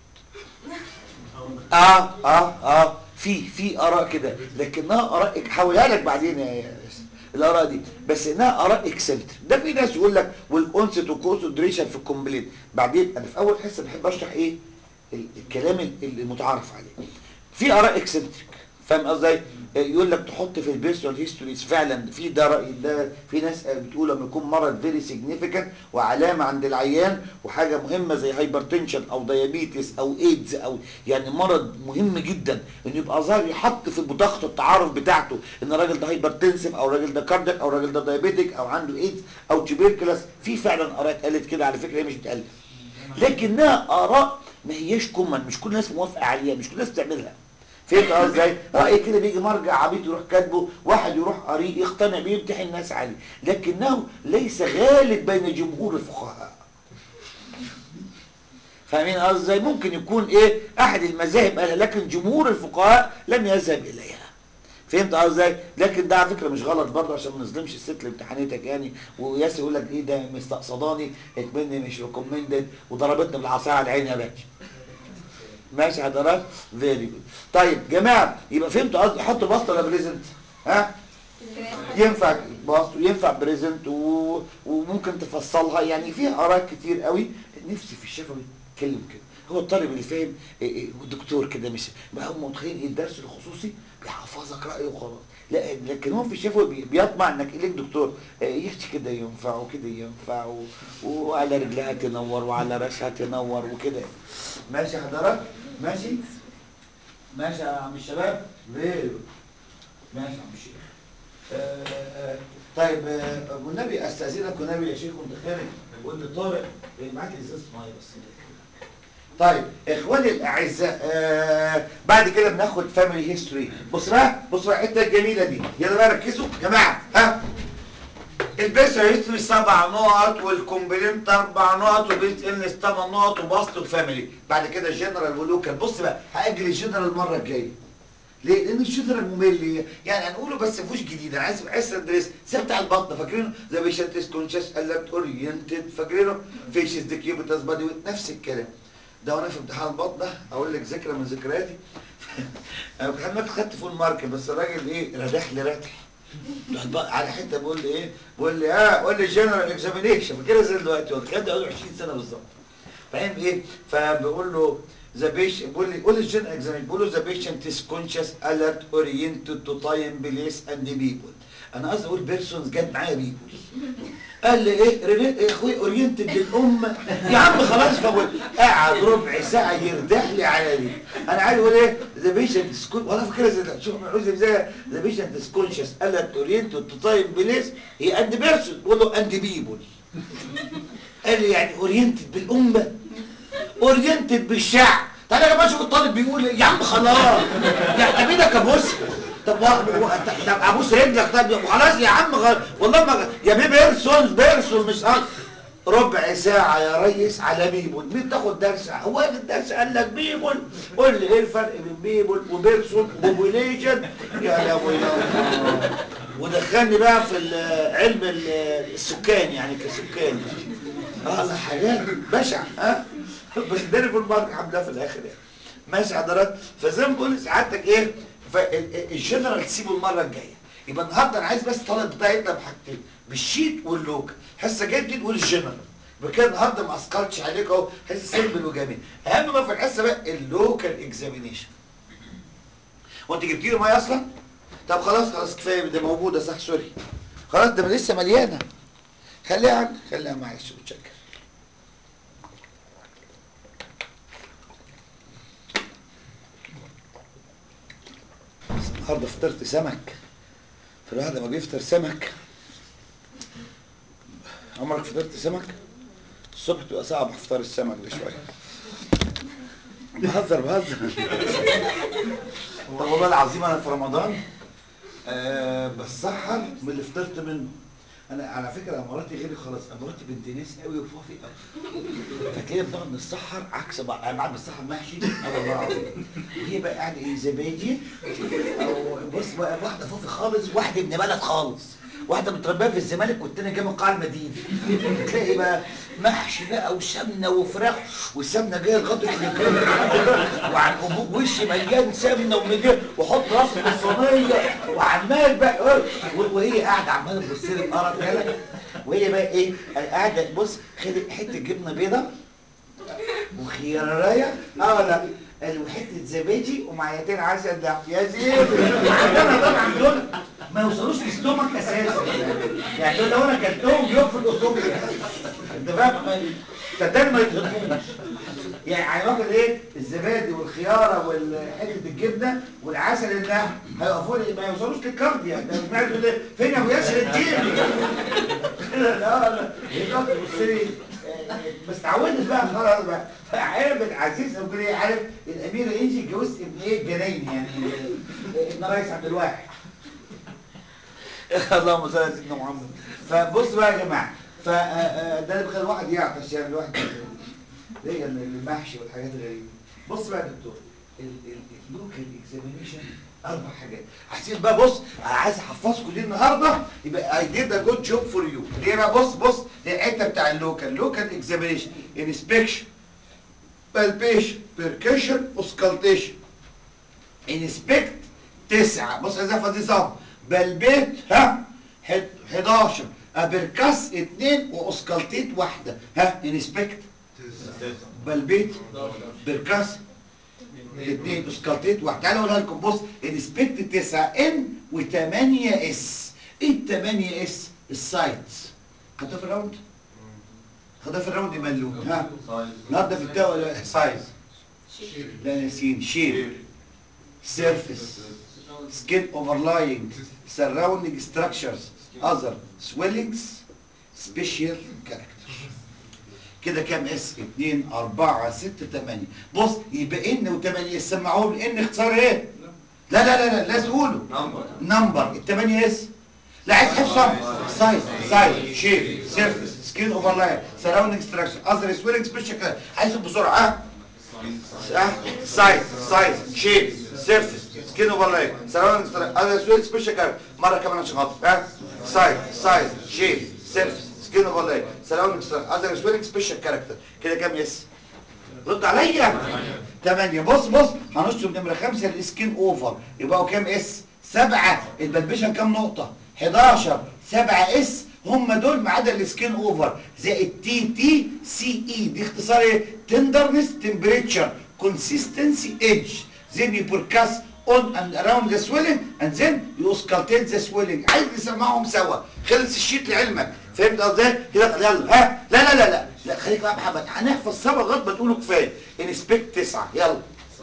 اه اه اه في في اراء كده لكنها اراء هحولها لك بعدين يا يا ياسر، الاراء دي بس انها اراء اكسنتر ده في ناس يقول لك والانست وكونسنتريشن في الكومبليت بعدين انا في اول حصه بحب اشرح ايه ال- الكلام ال- المتعارف عليه في اراء اكسنتريك فاهم قصدي يقول لك تحط في البيرسونال هيستوريز فعلا في ده راي ده في ناس بتقول لما يكون مرض فيري سيجنيفيكانت وعلامه عند العيان وحاجه مهمه زي هايبرتنشن او دايابيتس او ايدز او يعني مرض مهم جدا انه يبقى ظاهر يحط في بطاقه التعارف بتاعته ان الراجل ده هايبرتنسيف او الراجل ده كاردياك او الراجل ده دايابيتك او عنده ايدز او تيوبركلس في فعلا اراء اتقالت كده على فكره هي مش بتقلد لكنها اراء ما هياش كومن مش كل الناس موافقه عليها مش كل الناس بتعملها فهمت قصدي ازاي؟ راي كده بيجي مرجع عبيط يروح كاتبه واحد يروح قاريه يقتنع بيه يمتحن الناس عليه لكنه ليس غالب بين جمهور الفقهاء فاهمين قصدي ازاي؟ ممكن يكون ايه احد المذاهب قالها لكن جمهور الفقهاء لم يذهب اليها فهمت قصدي ازاي؟ لكن ده على فكره مش غلط برضه عشان ما نظلمش الست اللي امتحنتك يعني وياسر يقول لك ايه ده مستقصداني اتمني مش ريكومندد وضربتني بالعصايه على العين يا باشا ماشي حضرتك فيري جود طيب جماعه يبقى فهمتوا قصدي حط بسط ولا بريزنت ها ينفع بسط وينفع بريزنت و... وممكن تفصلها يعني في اراء كتير قوي نفسي في الشفوي يتكلم كده هو الطالب اللي فاهم إيه إيه دكتور كده مش ما هم متخيلين ايه الدرس الخصوصي بيحفظك رايه وخلاص لا لكن هو في الشفوي بي- بيطمع انك ليك دكتور إيه يختي كده ينفع وكده ينفع و... وعلى رجلها تنور وعلى راسها تنور وكده يعني. ماشي حضرتك ماشي ماشي يا عم الشباب فيري ماشي يا عم الشيخ آه، آه، طيب آه، والنبي استاذنك والنبي يا شيخ وانت خارج قول لي طارق ابعت لي ازازه ميه بس طيب اخواني الاعزاء آه بعد كده بناخد فاميلي هيستوري بص بقى بص بقى الحته الجميله دي يلا بقى ركزوا يا جماعه ها البيس هيستوري سبع نقط والكومبلينت اربع نقط وبيت النس ثمان نقط وبسط وفاميلي بعد كده جنرال ولوكال بص بقى هاجل الجنرال المره الجايه ليه؟ لان الجنرال ممل ليه؟ يعني هنقوله بس مفيهوش جديد انا عايز حصه ادرس زي بتاع البطن فاكرينه؟ ذا بيشنت از كونشس الرت اورينتد فاكرينه؟ فيشز ذا كيوبيتاس بادي نفس الكلام ده وانا في امتحان البطن ده اقول لك ذكرى من ذكرياتي انا كنت خدت فول مارك بس الراجل ايه ردح لي ردح رحت بقى على حته بقول لي ايه بقول لي اه قول لي جنرال اكزامينيشن فكده زي دلوقتي هو الكلام ده قاله 20 سنه بالظبط فاهم ايه فبقول له ذا بيش بقول لي قول لي الجنرال اكزامينيشن بقول له ذا بيشنت از كونشس الرت اورينتد تو تايم بليس اند بيبول انا قصدي اقول بيرسونز جت معايا بيبول قال لي ايه ريليت يا اخوي اورينتد للام يا عم خلاص فبقول قعد ربع ساعه يردح لي على دي انا عايز اقول ايه ذا بيشنت سكون ولا فاكرها زي ده شوف معوز ازاي ذا بيشنت از كونشس الرت اورينتد تو تايم بليس هي اند بيرسون بقول له اند بيبول قال لي يعني اورينتد بالامه اورينتد بالشعب تعالى يا جماعه شوف الطالب بيقول إيه. يا عم خلاص يا طب ايدك ابوس طب و- و- طب ابوس رجلك طب خلاص يا عم غ... والله ما يا بيه بيرسون بيرسون مش أكتر. ربع ساعة يا ريس على بيبول مين تاخد درس هو قال الدرس قال لك بيبول قول لي ايه الفرق بين بيبول وبيرسون وبوبوليشن يا لهوي يا الله. ودخلني بقى في ال- علم ال- السكان يعني كسكان اه لا حاجات بشعة ها بس اداني في المارك الحمد لله في الاخر يعني ماشي حضرتك فزي ما بقول سعادتك ايه فالجنرال تسيبه المره الجايه يبقى النهارده انا عايز بس الطالب بتاعي يطلع بحاجتين بالشيت واللوك حصه جايه دي تقول الجنرال يبقى كده النهارده ما اسقطش عليك اهو حصه سيمبل وجميل اهم ما في الحصه بقى اللوكال اكزامينيشن وانت جبتي لي ميه اصلا طب خلاص خلاص كفايه ده موجوده صح سوري خلاص ده لسه مليانه خليها عندك خليها معلش متشكر بس النهارده فطرت سمك فالواحد لما بيفطر سمك عمرك فطرت سمك الصبح بيبقى صعب افطار السمك ده شويه بهزر بهزر طب والله العظيم انا في رمضان أه بسحر من اللي فطرت منه انا على فكره أنا مراتي غيري خلاص أنا مراتي بنت ناس قوي وفافي قوي فتلاقي بنقعد نتسحر عكس بعض انا بعد بتسحر محشي اه والله العظيم وهي بقى قاعده ايه زبادي او بص بقى واحده فافي خالص واحده ابن بلد خالص واحده متربيه في الزمالك والتانيه جايه من قاع المدينه تلاقي بقى محشي بقى وسمنه وفراخ والسمنه جايه لغايه الرجلين وعن ابوك وش مليان سمنه ومليان وحط راسه في الصينيه وعمال بقى و- وهي قاعده عماله تبص لي بقرف كده وهي بقى ايه قاعده بص خدت حته جبنه بيضه وخيارية اه لا قال وحته زبادي ومعيتين عسل ده يا زين عندنا طبعا دول ما يوصلوش لاستومك اساسا يعني دول لو انا اكلتهم بيقفوا الاستومك انت فاهم صدقني ما يتهضموش يعني واخد ايه الزبادي والخياره وحته الجبنه والعسل النحل هيقفوا لي ما يوصلوش للكارديا ده مش معنى كده فين يا ابو ياسر الدين لا لا هي تقعد تبص لي بس اتعودت بقى خلاص بقى عارف العزيز ابو ايه عارف الاميره انجي اتجوزت ابن ايه الجناين يعني ابن رئيس عبد الواحد اللهم صل على سيدنا محمد فبص بقى يا جماعه فده اللي بيخلي الواحد يعطش يعني الواحد هي المحشي والحاجات الغريبه بص بقى يا دكتور اللوكال اكزامينيشن اربع حاجات عايزين بقى بص انا عايز احفظكم دي النهارده يبقى اي ديد ا جود جوب فور يو ليه بقى بص بص دي الحته بتاع اللوكال لوكال اكزامينيشن انسبكشن بالبيشن بيركشن اوسكالتيشن انسبكت تسعة بص عايز احفظ نظام بالبيت ها حد- 11 ابركاس اتنين واوسكالتيت واحدة ها انسبكت بالبيت بركاس الاثنين اسكالتيت واحد تعالوا اقولها لكم بص انسبكت 9 ان و8 اس ايه ال 8 اس السايتس خدتها في الراوند خدتها في الراوند ملون ها النهارده في التاو سايز لا ناسين شيب سيرفيس سكين اوفرلاينج سراوندينج ستراكشرز اذر سويلنجز سبيشال كاركتر كده كام اس 2 4 6 8 بص يبقى ان و8 اس سمعوهم ان اختصار ايه لا لا لا لا لازم تقولوا نمبر نمبر ال 8 اس لا عايز حفظهم سايز سايز شيب سيرفيس سكين اوفرلاين سراوندينج ستراكشر اذر سويلنج سبيشال كاركتر عايزهم بسرعه ها سايز سايز شيب سيرفيس سكين اوفرلاين سراوندينج ستراكشر اذر سويلنج سبيشال كاركتر مره كمان عشان خاطر ها سايز سايز شيب سيرفيس سكين اوفرلاين سراوندينج ستراكشر اذر سويلنج سبيشال كاركتر كده كام اس رد عليا 8 بص بص هنشطب نمره 5 السكين اوفر يبقوا كام اس 7 البلبشن كام نقطه 11 7 اس هم دول ما عدا السكين اوفر زائد تي تي سي اي دي اختصار ايه تندرنس تمبريتشر كونسيستنسي ايدج then you percuss on and around the swelling and then you auscultate the swelling عايز نسمعهم سوا خلص الشيت لعلمك فهمت قصدي كده يلا ها لا لا لا لا لا خليك بقى يا محمد هنحفظ سوا لغايه ما تقولوا كفايه انسبكت 9 يلا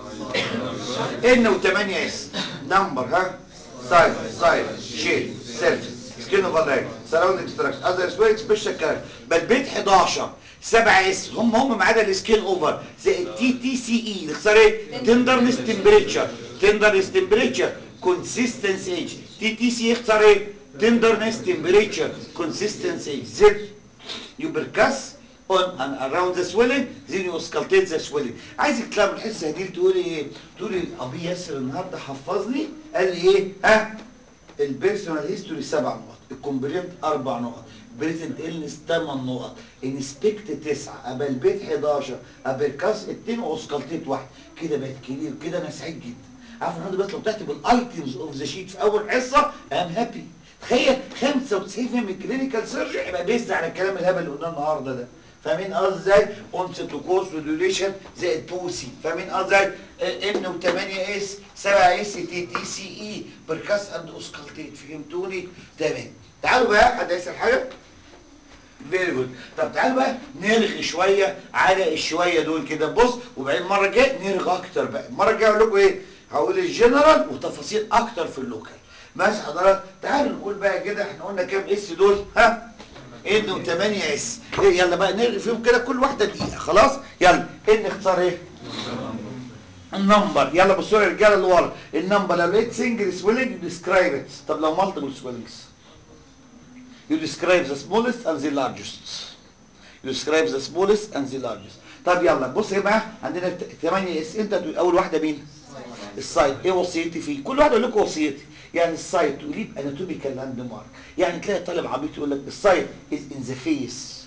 ان و8 اس نمبر ها سايز سايز شيب سيرفيس سكين اوفر لاين سراوندينج ستراكشر اذر سويت سبيشال كاركتر بالبيت 11 7 اس هم هم ما عدا السكين اوفر زائد تي تي سي اي الاختصار ايه تندرنس تمبريتشر تندرنس تمبريتشر كونسيستنس ايج تي تي سي اختصار ايه تندرنس تمبريتشر كونسيستنس ايج زد يبركس on and around the swelling then you auscultate the swelling عايزك تلاقي الحصه دي تقولي ايه تقولي ابي ياسر النهارده حفظني قال لي ايه ها البيرسونال هيستوري سبع نقط الكومبلينت اربع نقط بريزنت النس 8 نقط انسبكت 9 ابقى البيت 11 ابركاس 2 واوسكالتيت واحد كده بقت كبير كده انا سعيد جدا عارف النهارده بس لو بتكتب الايتمز اوف ذا شيت في اول حصه ام هابي تخيل 95% من الكلينيكال سيرجري هيبقى بيزد على الكلام الهبل اللي قلناه النهارده ده فاهمين قصدي ازاي اونست وكورس وديوليشن زائد بوسي فاهمين قصدي ازاي ان و8 اس 7 اس تي تي سي اي بركاس اند اوسكالتيت فهمتوني تمام تعالوا بقى حد يسال حاجه فيري جود طب تعالوا بقى نرغي شويه على الشويه دول كده بص وبعدين المره الجايه نرغي اكتر بقى المره الجايه اقول لكم ايه هقول الجنرال وتفاصيل اكتر في اللوكال ماشي حضرتك تعالوا نقول بقى كده احنا قلنا كام اس دول ها ان و8 اس إيه يلا بقى نرغي فيهم كده كل واحده دقيقه خلاص يلا ان اختار ايه النمبر يلا بصوا لي الرجاله اللي ورا النمبر لو لقيت سنجل سويلنج ديسكرايب ات طب لو مالتيبل سويلنجز you describe the smallest and the largest you describe the smallest and the largest طب يلا بص يا جماعه عندنا 8 اس انت تقول اول واحده مين السايت ايه وصيتي فيه كل واحد يقول لكم وصيتي يعني السايت تقوليب اناتوميكال لاند مارك يعني تلاقي طالب عبيط يقول لك السايت از ان ذا فيس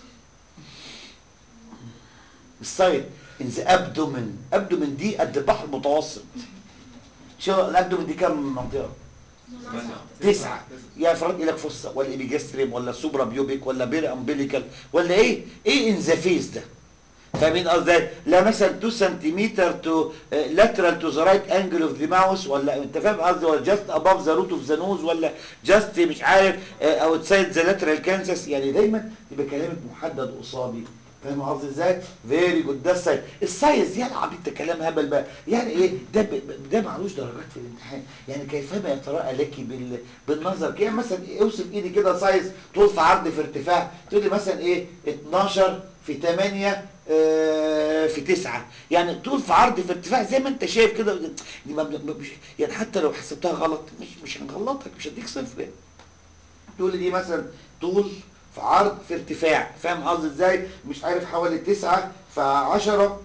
السايت ان ذا ابدومن ابدومن دي قد البحر المتوسط شو الابدومن دي كام منطقه تسعة يعني فرد لك فصة ولا ايبيجاستريم ولا سوبرا بيوبيك ولا بير امبليكال ولا ايه ايه ان ذا فيس ده فاهمين قصدي لا مثلا 2 سنتيمتر تو لاترال تو ذا رايت انجل اوف ذا ماوس ولا انت فاهم قصدي ولا جاست اباف ذا روت اوف ذا نوز ولا جاست مش عارف اوتسايد ذا لاترال كانسس يعني دايما يبقى كلامك محدد قصادي فاهم قصدي ازاي فيري جود ده السايز السايز يا عبيط ده كلام هبل بقى يعني ايه ده ب... ب- ده معلوش درجات في الامتحان يعني كيفما يتراءى لك بال... بالنظر كده مثلا إيه اوصف ايدي كده سايز طول في عرض في ارتفاع تقول لي مثلا ايه 12 في 8 آه، في 9 يعني طول في عرض في ارتفاع زي ما انت شايف كده دي ما بن- مش يعني حتى لو حسبتها غلط مش مش هنغلطك مش هديك صفر يعني. تقول لي دي مثلا طول في عرض في ارتفاع فاهم قصدي ازاي مش عارف حوالي 9 في 10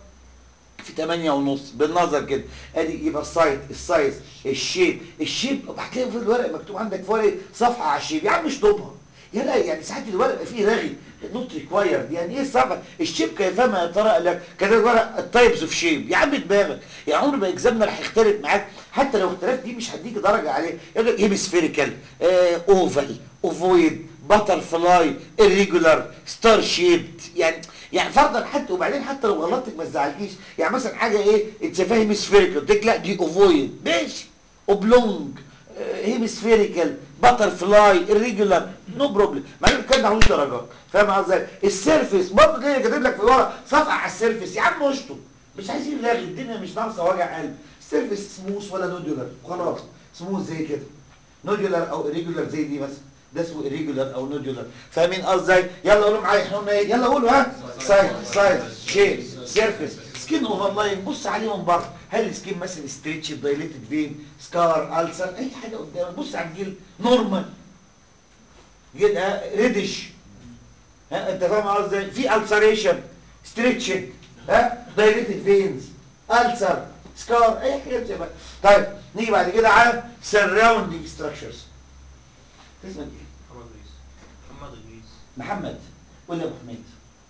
في 8 ونص بالنظر كده ادي يبقى السايت السايز الشيب الشيب هتلاقي في الورق مكتوب عندك في ورق صفحه على الشيب يا عم اشطبها يا لا يعني ساعات الورق يبقى فيه رغي نوت ريكوايرد يعني ايه الصفحه الشيب كيفما يترى لك كده الورق التايبز اوف شيب يا عم دماغك يا عمر ما اكزامنا رح يختلف معاك حتى لو اختلف دي مش هديك درجه عليه يقول لك هيمسفيريكال آه اوفال اوفويد باتر فلاي irregular ستار شيبد يعني يعني فرضا حتى وبعدين حتى لو غلطتك ما تزعلكيش يعني مثلا حاجه ايه انت فاهم سفيريكال قلت لك لا دي اوفويد ماشي اوبلونج هيمسفيريكال باتر فلاي irregular نو بروبلم مع ان الكلام ده ملوش درجات فاهم قصدي ازاي السيرفيس برضه تلاقي كاتب لك في ورا صفحه على السيرفيس يا عم اشطب مش عايزين نلغي الدنيا مش ناقصه وجع قلب سيرفيس سموث ولا نودولار خلاص سموث زي كده نودولار او irregular زي دي مثلا ده اسمه irregular او نودولار فاهمين قصدي يلا قولوا معايا احنا قلنا ايه يلا قولوا ها سايز سايز شيب سيرفيس سكين اوفر لاين بص عليه من بره هل السكين مثلا ستريتش دايليتد فين سكار السر اي حاجه قدامك بص على الجلد نورمال جلد ها ريدش ها انت فاهم قصدي في السريشن ستريتشنج ها دايليتد فينز السر سكار اي حاجه زي بقى طيب نيجي بعد كده على سراوندينج ستراكشرز اسمك ايه محمد غيث محمد غيث محمد ولا ابو حميد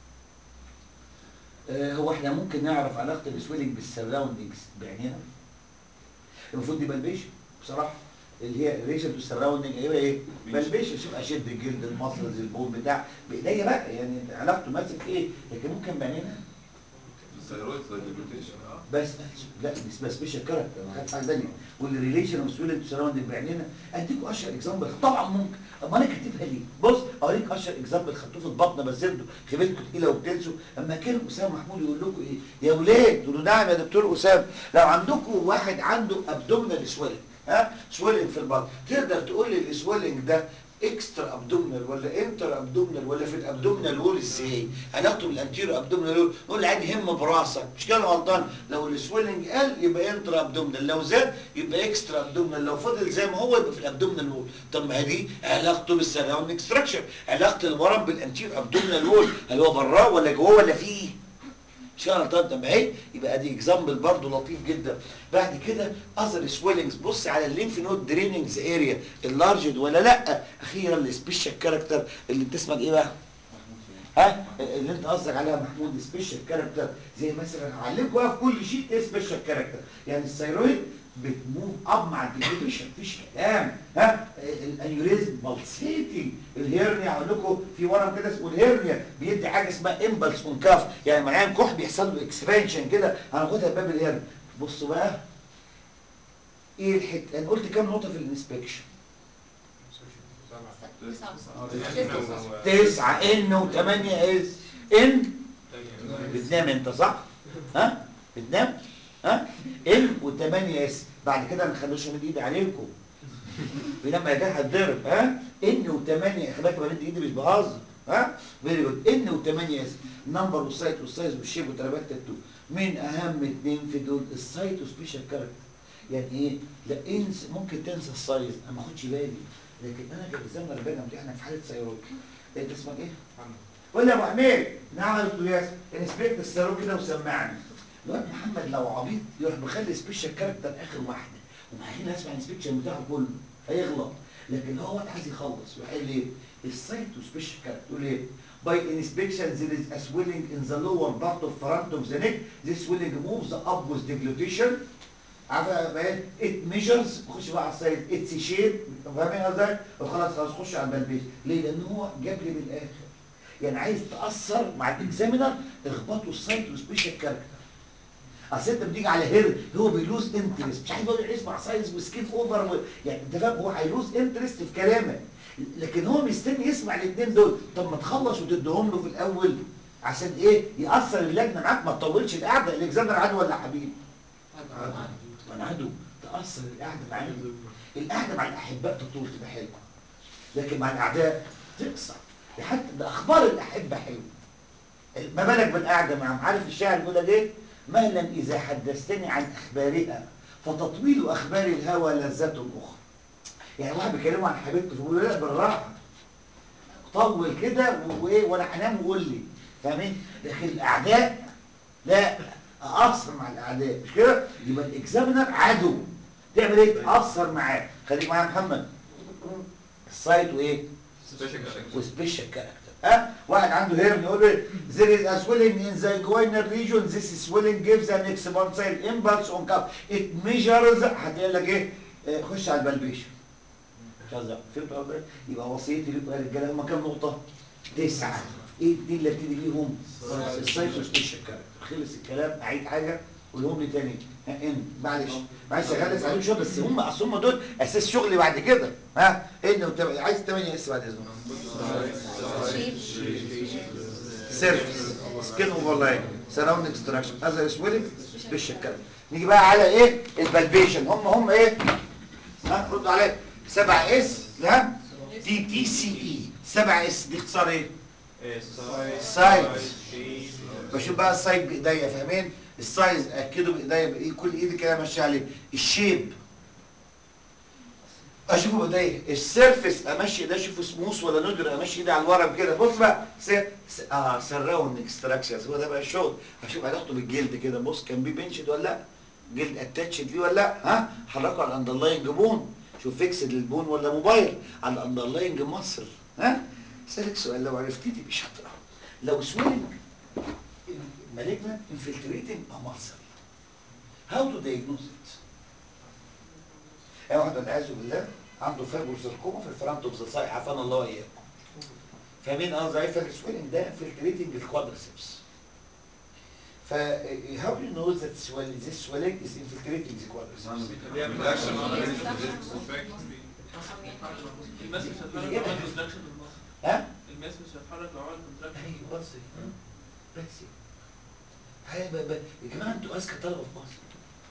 آه هو احنا ممكن نعرف علاقه السويلنج بالسراوندينجز بعينينا المفروض دي بلبيش بصراحه اللي هي ريشن تو سراوندينج ايوه ايه بلبيش شوف اشد الجلد المصرز البون بتاع بايديا بقى يعني علاقته ماسك ايه لكن ممكن بعينينا الثيرويد لايبيليتيشن اه بس لا دي اسمها سبيشال كاركتر انا خدت حاجه ثانيه والريليشن اوف سويلنج سراوندينج بعينينا اديكوا اشهر اكزامبل طبعا ممكن اما انا كاتبها ليه بص اوريك اشهر اكزامبل خدتوه في البطن بس انتوا خيبتكم تقيله وبتنسوا اما كان اسامه محمود يقول لكم ايه يا ولاد تقولوا نعم يا دكتور اسامه لو عندكم واحد عنده ابدومينال سويلنج ها سويلنج في البطن تقدر تقول لي السويلنج ده اكسترا ابدومينال ولا انتر ابدومينال ولا في الابدومينال وول ازاي علاقته بالانتيرو ابدومينال وول نقول عادي هم براسك مش كده غلطان لو السويلنج قل يبقى انتر ابدومينال لو زاد يبقى اكسترا ابدومينال لو فضل زي ما هو يبقى في الابدومينال وول طب ما هي دي علاقته بالسراوندنج ستراكشر علاقه الورم بالانتيرو ابدومينال وول هل هو براه ولا جواه ولا فيه شهر طب ما هي يبقى ادي اكزامبل برضه لطيف جدا بعد كده اذر سويلنجز بص على الليمف نود دريننجز اريا اللارجد ولا لا اخيرا السبيشال كاركتر اللي انت اسمك ايه بقى ها اللي انت قصدك عليها محمود سبيشال كاركتر زي مثلا هعلمكم بقى في كل شيء ايه سبيشال كاركتر يعني الثيرويد بتموف اب مع الديفيشن مفيش كلام ها الانيوريزم بلسيتنج الهيرنيا هقول لكم في ورم كده اسمه الهيرنيا بيدي حاجه اسمها امبلس اون كاف يعني معناها الكح بيحصل له اكسبانشن كده هناخدها باب الهيرنيا بصوا بقى ايه الحته انا قلت كام نقطه في الانسبكشن تسعة ان وثمانية اس ان بتنام انت صح ها بتنام ها ان وثمانية اس بعد كده ما نخلوش من ايدي عليكم بينام يا جاي هتضرب ها ان وثمانية خلي بالك بمد ايدي مش بهزر ها فيري جود ان و8 اس نمبر والسايت والسايز والشيب وترابات تاتو مين اهم اتنين في دول السايت وسبيشال كاركتر يعني ايه لا انس ممكن تنسى السايز انا ما اخدش بالي لكن انا كالزمنا اللي باجي امتحنك في حاله سيرويد انت اسمك ايه قول لي يا ابو حميد نعم يا دكتور ياسر انسبكت السيرويد كده وسمعني الواد محمد لو عبيط يروح مخلي سبيشال كاركتر اخر واحده ومعين اسمع الانسبكشن بتاعه كله هيغلط لكن هو عايز يخلص يروح قايل ايه السايت وسبيشال كاركتر يقول ايه By inspection, there is a swelling in the lower part of front of the neck. This swelling moves up with deglutition. عارفه بقى it measures خش بقى على السايد اتس شيب فاهمين قصدي؟ خلاص خلاص خش على البلبيش ليه؟ لان هو جاب لي من الاخر يعني عايز تاثر مع الاكزامينر اخبطوا السايت وسبيشال كاركتر اصل انت بتيجي على هير هو بيلوز انترست مش عايز يقعد يسمع ساينس وسكين اوفر و... يعني انت فاهم هو هيلوز انترست في كلامك لكن هو مستني يسمع الاثنين دول طب ما تخلص وتديهم له في الاول عشان ايه ياثر اللجنه معاك ما تطولش القعده الاكزامينر عدو ولا حبيب وانا عدو تاثر القعده معاك القعده مع الاحباء تطول تبقى حلوه لكن مع الاعداء تقصر حتى ده اخبار الاحبه حلوه ما بالك بالقعده معاهم عارف الشاعر بيقول لك ايه مهلا اذا حدثتني عن اخبارها فتطويل اخبار الهوى لذة اخرى يعني واحد بيكلمه عن حبيبته فبيقول له لا بالراحه طول كده وايه وانا هنام وقول لي فاهمين لكن الاعداء لا اقصر مع الاعداء مش كده يبقى الاكزامينر عدو تعمل ايه تاثر معاه خليك معايا يا محمد السايت وايه وسبيشال كاركتر ها واحد عنده هيرن يقول له there is a swelling in the inguinal region this swelling gives an expansile impulse on cup it measures هتقول لك ايه آه، خش على البلبيشن فهمت قصدي يبقى وصيتي لكم يا رجاله هم كام نقطه تسعه ايه دي اللي ابتدي بيهم السايت وسبيشال كاركتر خلص الكلام اعيد حاجه قولهم لي تاني ها ان معلش معلش هغلس عليهم شويه بس هم اصل هم دول اساس شغلي بعد كده ها ان وتم... عايز 8 اس بعد اذنك سيرفيس سكين اوفرلاين سراوندنج ستراكشر اذر سويلنج سبيشال كاركتر نيجي بقى على ايه البلبيشن هم هم ايه ها ردوا عليا 7 اس لا دي تي سي اي 7 اس دي اختصار ايه سايت بشوف بقى السايت بايديا فاهمين السايز اكده بايديا بايه كل ايدي كده ماشيه عليه الشيب اشوفه بايديا السيرفيس امشي ده اشوفه سموث ولا نودر امشي ايدي على الورم كده بص بقى سير س- اه سراوندنج ستراكشرز هو ده بقى الشغل اشوف علاقته بالجلد كده بص كان بيه بنشد ولا لا جلد اتاتشد ليه ولا لا ها حركه على الاندرلاينج بون شوف فيكسد للبون ولا موبايل على الاندرلاينج مصر ها سألك سؤال لو عرفتيه تبقي شاطره لو سويلنج malignant infiltrating a muscle how to diagnose it يعني واحد والعياذ بالله عنده فايبروساركوما في الفرونت اوف ذا ساي عافانا الله واياكم فاهمين قصدي ايه فالسويلنج ده infiltrating الكوادرسبس ف how do you know that swelling this swelling is infiltrating the quadriceps الماس مش هتحرك لو عمل كونتراكشن للمصر ها الماس مش هتحرك لو عمل كونتراكشن ايوه بس بس هاي ب- ب- يا جماعه انتوا اذكى طلبه في مصر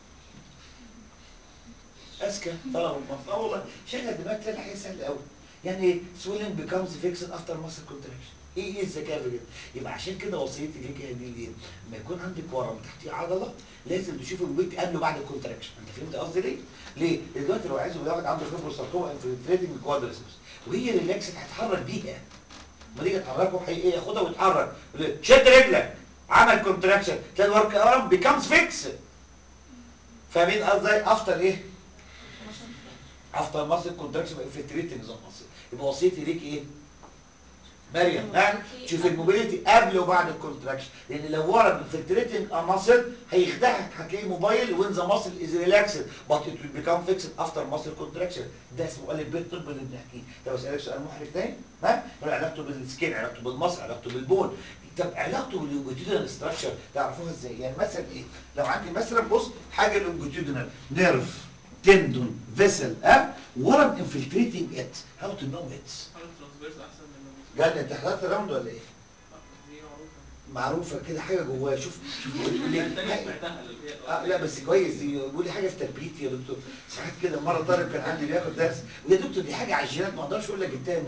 اذكى طلبه في مصر اه والله شغل دماغك تلاقي حاجه سهله قوي يعني ايه swelling becomes fixed after muscle contraction ايه ايه الذكاء في كده يبقى عشان كده وصيتي ليك يا دي ايه لما يكون عندك ورم تحتيه عضله لازم تشوف الويت قبل وبعد الكونتراكشن انت فهمت قصدي ليه ليه لأن دلوقتي لو عايز واحد عنده فيبروساركوما انفلتريتنج كوادرسبس وهي ريلاكسد هتحرك بيها ما تيجي تحركه حي ايه ياخدها ويتحرك يقول لي شد رجلك عمل كونتراكشن تلاقي الورك ارم بيكامز فيكس فاهمين قصدي افتر ايه افتر ماسل كونتراكشن بقى انفلتريتنج ذا ماسل يبقى وصيتي ليك ايه مريم ها شوف الموبيليتي قبل وبعد الكونتراكشن لان لو ورا انفلتريتنج ا ماسل هيخدعك هتلاقي موبايل وين ذا ماسل از ريلاكسد بت ات ويل بيكام فيكسد افتر ماسل كونتراكشن ده اسمه قال البيت الطب اللي بنحكيه طب اسالك سؤال محرج تاني ها هو علاقته بالسكين علاقته بالمصل علاقته بالبون طب علاقته باللونجيتودينال ستراكشر تعرفوها ازاي يعني مثلا ايه لو عندي مثلا بص حاجه لونجيتودينال نيرف تندون فيسل ها ورم انفلتريتنج ات هاو تو نو ات حركة ترانسفيرس احسن من قال لي انت حضرت الراوند ولا ايه دي معروفة معروفه كده حاجه جواها شوف شوف بيقول لي الثانية حاجة- سمعتها اللي هي آه لا بس كويس دي بيقول لي حاجه في تربيتي يا دكتور ساعات كده مره طالب كان عندي بياخد درس ويا دكتور دي حاجه على الجينات ما اقدرش اقول لك جبتها منين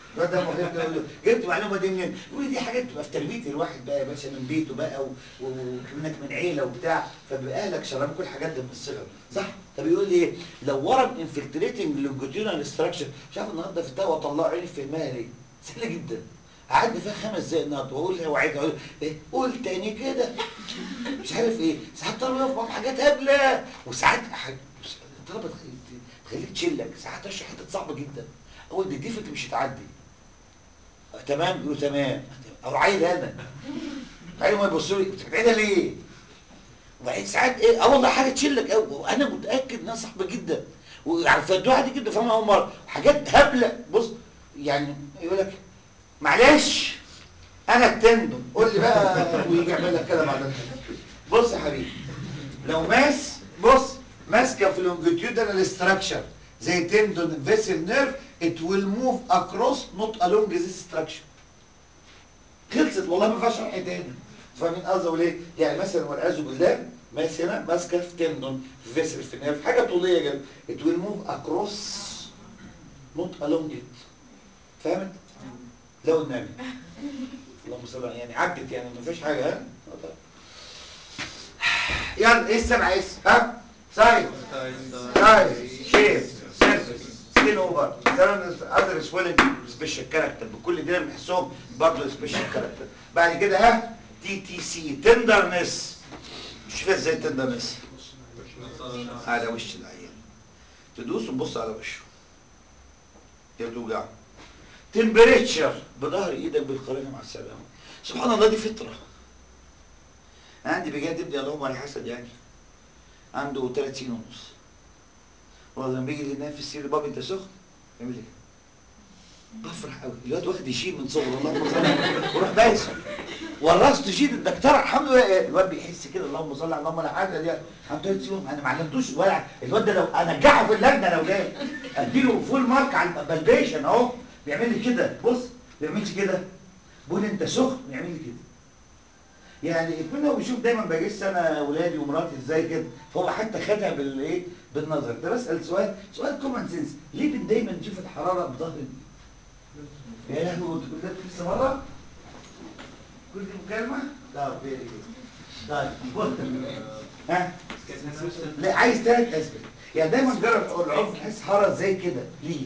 الواد ده مخيف ده يقول له جبت المعلومه دي منين؟ يقول لي دي حاجات بتبقى في تربيه الواحد بقى يا باشا من بيته بقى و- و- وكمنك من عيله وبتاع فبيبقى اهلك شربوا كل الحاجات دي من الصغر صح؟ طب يقول لي ايه؟ لو ورم انفلتريتنج لونجيتيودنال ستراكشر مش عارف النهارده في الدواء طلعوا عيني في الماء ليه؟ سهله جدا قعدنا فيها خمس دقايق النهارده واقول له وعايز اقول ايه قول تاني كده مش عارف ايه ساعات طلبه يقف معاهم حاجات هبله وساعات ح- الطلبه تخليك تخليك تشيلك ساعات تشرح حته صعبه جدا اول دي ديفلت مش هتعدي آه، تمام يقولوا تمام او عيل انا عيل ما يبصوا لي انت بتعيدها ليه؟ وبعدين ساعات ايه اه والله حاجه تشيلك قوي وانا متاكد انها صعبه جدا وعارفه عادي جدا فاهمها اول مره حاجات هبله بص يعني يقول لك معلش انا التندون قول لي بقى ويجي يعمل لك كده بعد بص يا حبيبي لو ماس بص ماسكه في لونجيتيودنال ستراكشر زي تندون فيسل نيرف it will move across not along this structure خلصت والله ما فيهاش شرح تاني فاهمين قصدي اقول ايه؟ يعني مثلا والعياذ بالله ماس هنا ماسكه في تندون في فيسل في نيرف حاجه طوليه كده it will move across not along it فهمت؟ لو النبي اللهم صل على- يعني عدت يعني ما فيش حاجه ها؟ آه طيب. يلا ايه السبعه اس ها؟ سايز سايز شيب سيرفيس سكين اوفر اذر سويلنج سبيشال كاركتر بكل دول بنحسهم برضه سبيشال كاركتر بعد كده ها تي تي سي تندرنس مش فاهم ازاي تندرنس على وش العيان تدوس وتبص على وشه هي بتوجعه تمبريتشر بظهر ايدك بالقرينه مع السلامه سبحان الله دي فطره عندي بجد ابني اللهم على حسد يعني عنده 30 ونص والله لما بيجي ينام في السرير بابا انت سخن يعمل لي كده بفرح قوي الواد واخد يشيل من صغره اللهم صل على وروح بايس ورثته شيل الدكتور الحمد لله الواد بيحس كده اللهم صل على اللهم لا حاجه دي عنده ثلاث يوم انا ما علمتوش ولا الواد ده لو انجحه في اللجنه لو جاي اديله فول مارك على البلبيشن اهو بيعمل لي كده بص ما بيعملش كده بقول انت سخن يعمل لي كده يعني كنا هو بيشوف دايما بجس انا ولادي ومراتي ازاي كده فهو حتى خدها بالايه بالنظر ده بسال سؤال سؤال كومن سنس ليه بن دايما نشوف الحراره بظهر الإيد؟ يا لهوي كل ده لسه مره كل دي مكالمه لا فيري جود طيب بص. ها لا عايز ثلاث اسباب يعني دايما جرب العرف نحس حراره زي كده ليه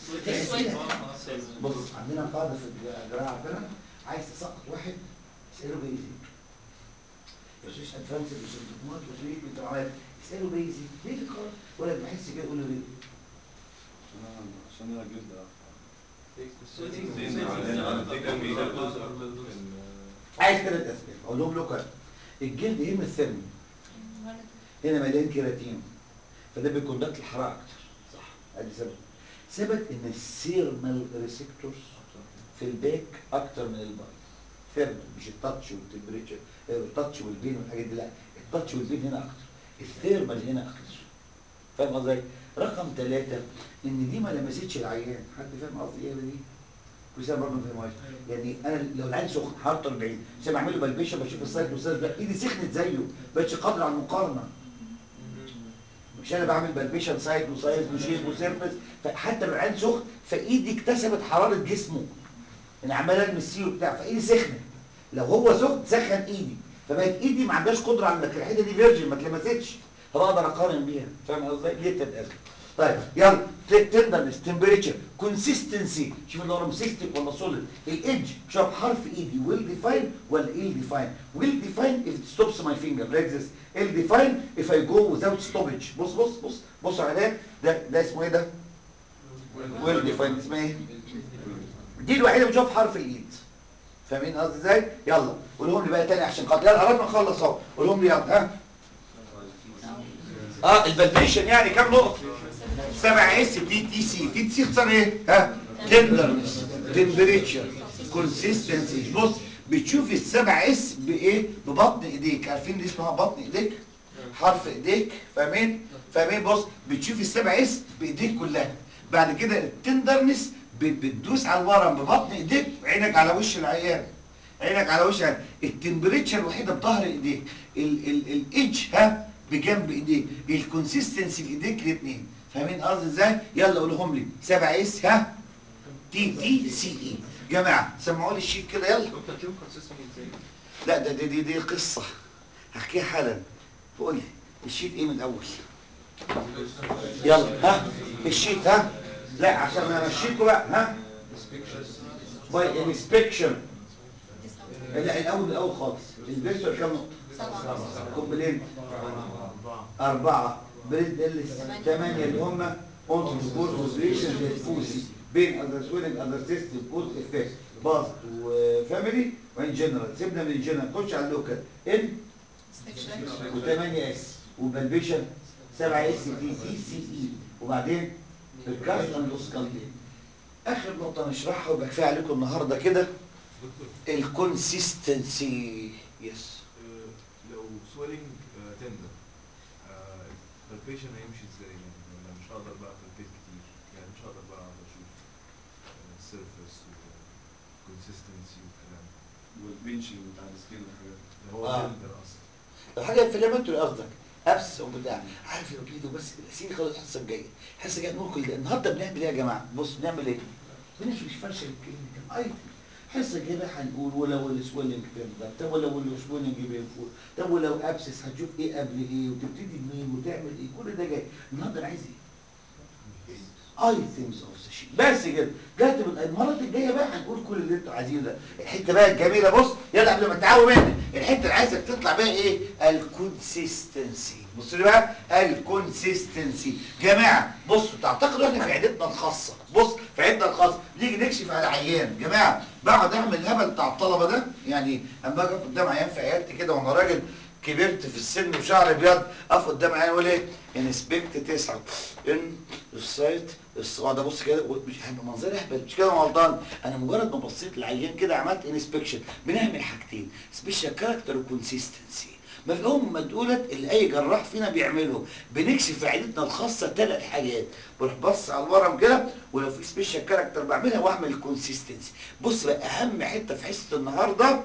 بص عندنا قاعده في الجراحه كده عايز تسقط واحد اساله بيزك مفيش ادفانس مش الدكتور وشريك انت عملت اساله بيزك ليه في قرار ولا بحس كده يقول له ليه عشان انا جلد عايز ثلاث اسباب اقول لهم لوكا الجلد هنا الثرمي هنا مليان كيراتين فده بيكوندكت الحراره اكتر صح ادي سبب ثبت ان السيرمال ريسبتورز في الباك اكتر من الباي ثيرمال مش التاتش والتمبريتشر التاتش والبين والحاجات دي لا التاتش والبين هنا اكتر الثيرمال هنا اكتر فاهم قصدي رقم ثلاثة ان دي ما لمستش العيان حد فاهم قصدي ايه دي كل سنه برضه ما فهمهاش يعني انا لو العين سخن حرارته 40 بس بعمل له بلبشه بشوف السايكلوسايد ده ايدي سخنت زيه بقتش قادر على المقارنه مش انا بعمل بلبيشن سايد وسايز وشيب وسيرفس فحتى لو العين سخن فايدي اكتسبت حراره جسمه انا عمال المس فيه وبتاع فايدي سخنت لو هو سخن سخن ايدي فبقت ايدي ما عندهاش قدره على انك الحته دي فيرجن ما اتلمستش فبقدر اقارن بيها فاهم قصدي ليه بتتقال طيب يلا تندرنس تمبريتشر كونسيستنسي شوف الورم سيستيك ولا سوليد الايدج شوف حرف ايدي ويل ديفاين ولا ايل ديفاين ويل ديفاين if it stops my finger like this ايل ديفاين if I go without stoppage بص بص بص بص على ده ده ده اسمه ايه ده ويل ديفاين اسمه ايه دي الوحيده اللي بتشوف حرف الايد فاهمين قصدي ازاي يلا قولهم لي بقى تاني عشان خاطر يلا قربنا نخلص اهو قولهم لي يلا ها اه البلبيشن يعني كام نقطه 7 اس تي تي سي تي تي سي اختصار ايه ها تندرنس تمبريتشر كونسيستنسي بص بتشوف السبع اس بايه ببطن ايديك عارفين دي اسمها بطن ايديك حرف ايديك فاهمين فاهمين بص بتشوف السبع اس بايديك كلها بعد كده التندرنس ب- بتدوس على الورم ببطن ايديك عينك على وش العيان عينك على وش العيان التمبريتشر الوحيده بظهر ايديك الايدج ها بجنب ايديك الكونسيستنسي في ايديك الاثنين فاهمين قصدي ازاي يلا قولهم لي 7 اس ها تي تي سي اي جماعه سمعوا لي الشيت كده يلا دكتور تشوف كونسيستنت ازاي لا ده دي دي, دي قصه هحكيها حالا قول لي الشيت ايه من الاول يلا ها الشيت ها لا عشان انا مشيته بقى ها باي انسبكشن لا الاول الاول خالص الفيرسور كام نقطه سبعة كومبلين أربعة بريد ال ثمانية اللي هم اونتو سبورت وسبيشن الفوسي بين اذر سويلنج اذر سيستم كوز افكت باز وفاميلي وان جنرال سيبنا من الجنرال خش على اللوكال ان و8 اس وبالبيشن 7 اس تي تي سي اي وبعدين الكاست اند اوسكالتين اخر نقطه نشرحها ويبقى كفايه عليكم النهارده كده الكونسيستنسي يس لو سويلنج تندر البالبيشن هيمشي ازاي يعني ولا مش هقدر بقى بالبيت كتير يعني مش هقدر بقى اقعد اشوف سيرفيس وكونسيستنسي والكلام والبنشنج بتاع السكين والحاجات دي. ده هو آه. تندر اصلا لو حاجه انفلاماتوري قصدك ابس وبتاع عارف لو جيته بس سيدي خلاص الحصه الجايه الحصه الجايه نقول كل ده النهارده بنعمل ايه يا جماعه بص بنعمل ايه بنفرش فرشه الكلينيكال ايتم الحصه الجايه بقى هنقول ولو السويلنج تندر طب ولو السويلنج بينفور طب ولو ابسس هتشوف ايه قبل ايه وتبتدي منين وتعمل ايه كل ده جاي النهارده انا عايز ايه ايتمز اوف ذا شيت بس كده جت من المره الجايه بقى هنقول كل اللي انتوا عايزينه ده الحته بقى الجميله بص يلا قبل ما تعاوا مني الحته اللي عايزك تطلع بقى ايه الكونسيستنسي بص لي بقى الكونسيستنسي جماعه بصوا تعتقدوا احنا في عيادتنا الخاصه بص في عيادتنا الخاصه بنيجي نكشف على عيان جماعه بقعد اعمل الهبل بتاع الطلبه ده يعني اما اجي أقف قدام عيان في عيادتي كده وانا راجل كبرت في السن وشعري ابيض اقف قدام عيان اقول ايه انسبكت تسعه ان السايت الصباع ده بص كده مش هيبقى منظري اهبل مش كده أنا غلطان انا مجرد ما بصيت للعيان كده عملت انسبكشن بنعمل حاجتين سبيشال كاركتر وكونسيستنسي مفهوم دولت اللي اي جراح فينا بيعملهم بنكشف في عيادتنا الخاصه ثلاث حاجات بروح بص على الورم كده ولو في سبيشال كاركتر بعملها واعمل كونسيستنسي بص بقى اهم حته في حصه النهارده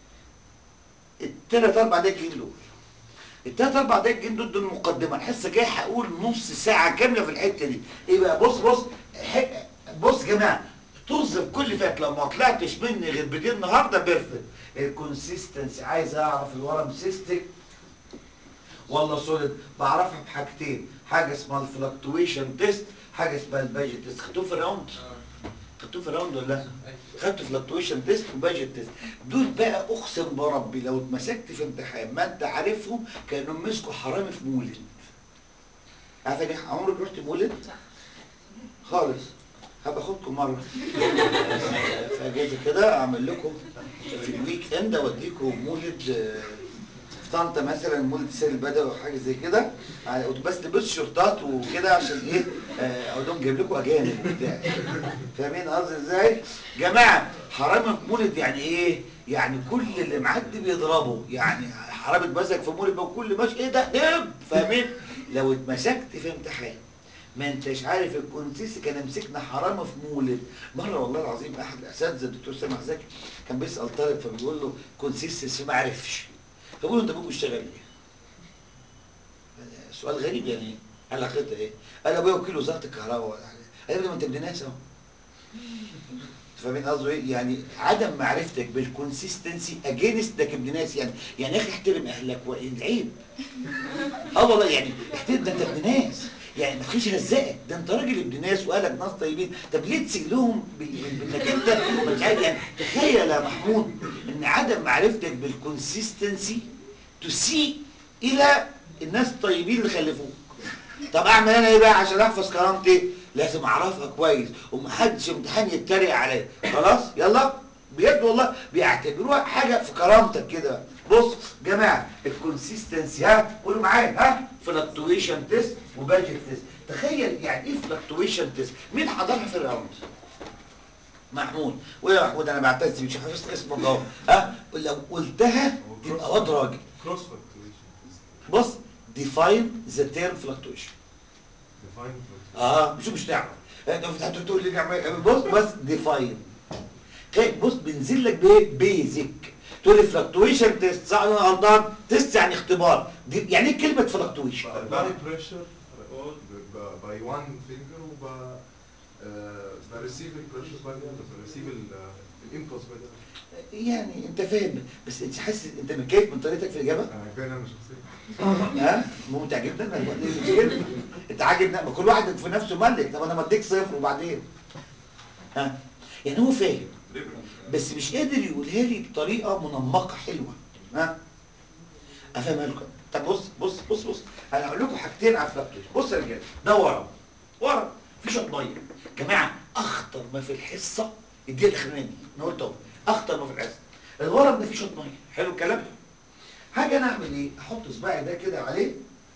الثلاث اربع دقايق دول التلات اربع دقايق دول دول المقدمه الحصه الجايه هقول نص ساعه كامله في الحته دي ايه بقى بص بص ح- بص يا جماعه طز في كل فات لو ما طلعتش مني غير بدين النهارده بيرفكت الكونسيستنسي عايز اعرف الورم سيستك ولا سوليد بعرفها بحاجتين حاجه اسمها الفلكتويشن تيست حاجه اسمها الباجت تيست خدتوه في الراوند خدتوه في الراوند ولا لا خدت فلكتويشن تيست وباجت تيست دول بقى اقسم بربي لو اتمسكت في امتحان ما انت عارفهم كانوا مسكوا حرامي في مولد عارف يعني عمرك رحت مولد خالص هبقى اخدكم مره في اجازه كده اعمل لكم في الويك اند اوديكم مولد آه، في طنطا مثلا مولد السيد البدوي او حاجه زي كده على- بس تلبسوا شورتات وكده عشان ايه آه، اقول لهم جايب لكم اجانب وبتاع فاهمين قصدي ازاي؟ جماعه حرامي في مولد يعني ايه؟ يعني كل اللي معدي بيضربه يعني حرامي اتمسك في مولد وكل ماشي ايه ده دب فاهمين؟ لو اتمسكت في امتحان ما انتش عارف الكونسيس كان مسكنا حرامه في مولد مره والله العظيم احد الاساتذه الدكتور سامح زكي كان بيسال طالب فبيقول له كونسيستنسي ما عرفش فبيقول له انت ابوك بيشتغل ايه؟ سؤال غريب يعني علاقتها ايه؟ قال ابويا وكيل وزاره الكهرباء ولا حاجه قال له ما انت ابن ناس اهو فاهمين قصده ايه؟ يعني عدم معرفتك بالكونسيستنسي اجينست انك ابن ناس يعني يعني يا اخي احترم اهلك وعيب اه والله يعني احترم ده انت ابن ناس يعني ما تخليش هزقك ده انت راجل ابن ناس واهلك ناس طيبين طب ليه تسيء لهم بال- بانك انت ما تعرف يعني تخيل يا محمود ان عدم معرفتك بالكونسيستنسي تسيء الى الناس الطيبين اللي خلفوك طب اعمل انا ايه بقى عشان احفظ كرامتي لازم اعرفها كويس ومحدش امتحان يتريق عليا خلاص يلا بجد والله بيعتبروها حاجه في كرامتك كده بص جماعه الكونسيستنسي ها قولوا معايا ها فلكتويشن تيست وباجت تيست تخيل يعني ايه فلكتويشن تيست مين حضرها في الراوند محمود ويا محمود انا بعتز مش حافظ اسمك اهو ها لو قلتها تبقى واد راجل كروس فلكتويشن بص define the term fluctuation ديفاين اه مش مش تعرف انت فتحت تقول لي نعمل بص بس ديفاين بص بنزل لك بايه بيزك تقول لي فلكتويشن تيست صح ولا غلطان تيست يعني اختبار دي يعني ايه كلمه فلكتويشن باي بريشر باي وان فينجر وب بريسيف البريشر بعد كده بريسيف الامبulse بعد كده يعني انت فاهم بس انت حاسس انت متكيف من طريقتك في الاجابه انا عجباني انا شخصيا ها ممتع جدا انا بقول ليه مش كده انت عاجب ما كل واحد في نفسه ملك طب انا مديك صفر وبعدين ها يعني هو فاهم بس مش قادر يقولها لي بطريقه منمقه حلوه ها افهمها لكم طب بص بص بص بص انا هقول لكم حاجتين على الفلاكتويشن بص يا رجاله ده ورا ورا في شوط ميه جماعه اخطر ما في الحصه الدقيقه الاخرانيه دي انا قلت اهو اخطر ما في الحصه الورم ده فيه شوط ميه حلو الكلام حاجه انا اعمل ايه احط صباعي ده كده عليه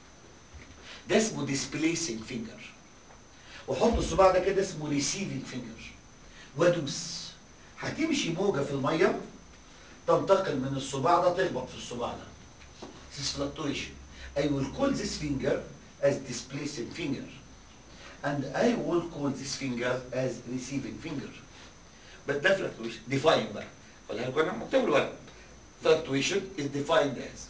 ده اسمه ديسبليسنج فينجر واحط الصباع ده كده اسمه ريسيفنج فينجر وادوس هتمشي موجه في الميه تنتقل من الصباع ده تخبط في الصباع ده This is fluctuation. I will call this finger as displacing finger. And I will call this finger as receiving finger. But ده fluctuation. Define بقى. ولا لكم انا مكتوب الورق. Fluctuation is defined as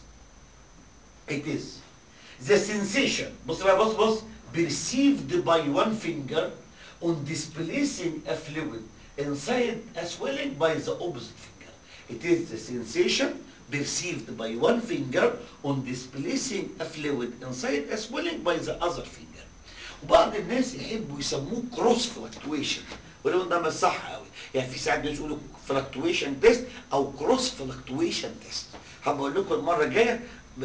it is the sensation بص بقى بص بص perceived by one finger on displacing a fluid inside a swelling by the opposite finger. It is the sensation perceived by one finger on displacing a fluid inside a swelling by the other finger. وبعض الناس يحبوا يسموه كروس فلكتويشن ولو ده مش صح قوي يعني في ساعات ناس يقولوا فلكتويشن تيست او كروس فلكتويشن تيست هبقول لكم المره الجايه ب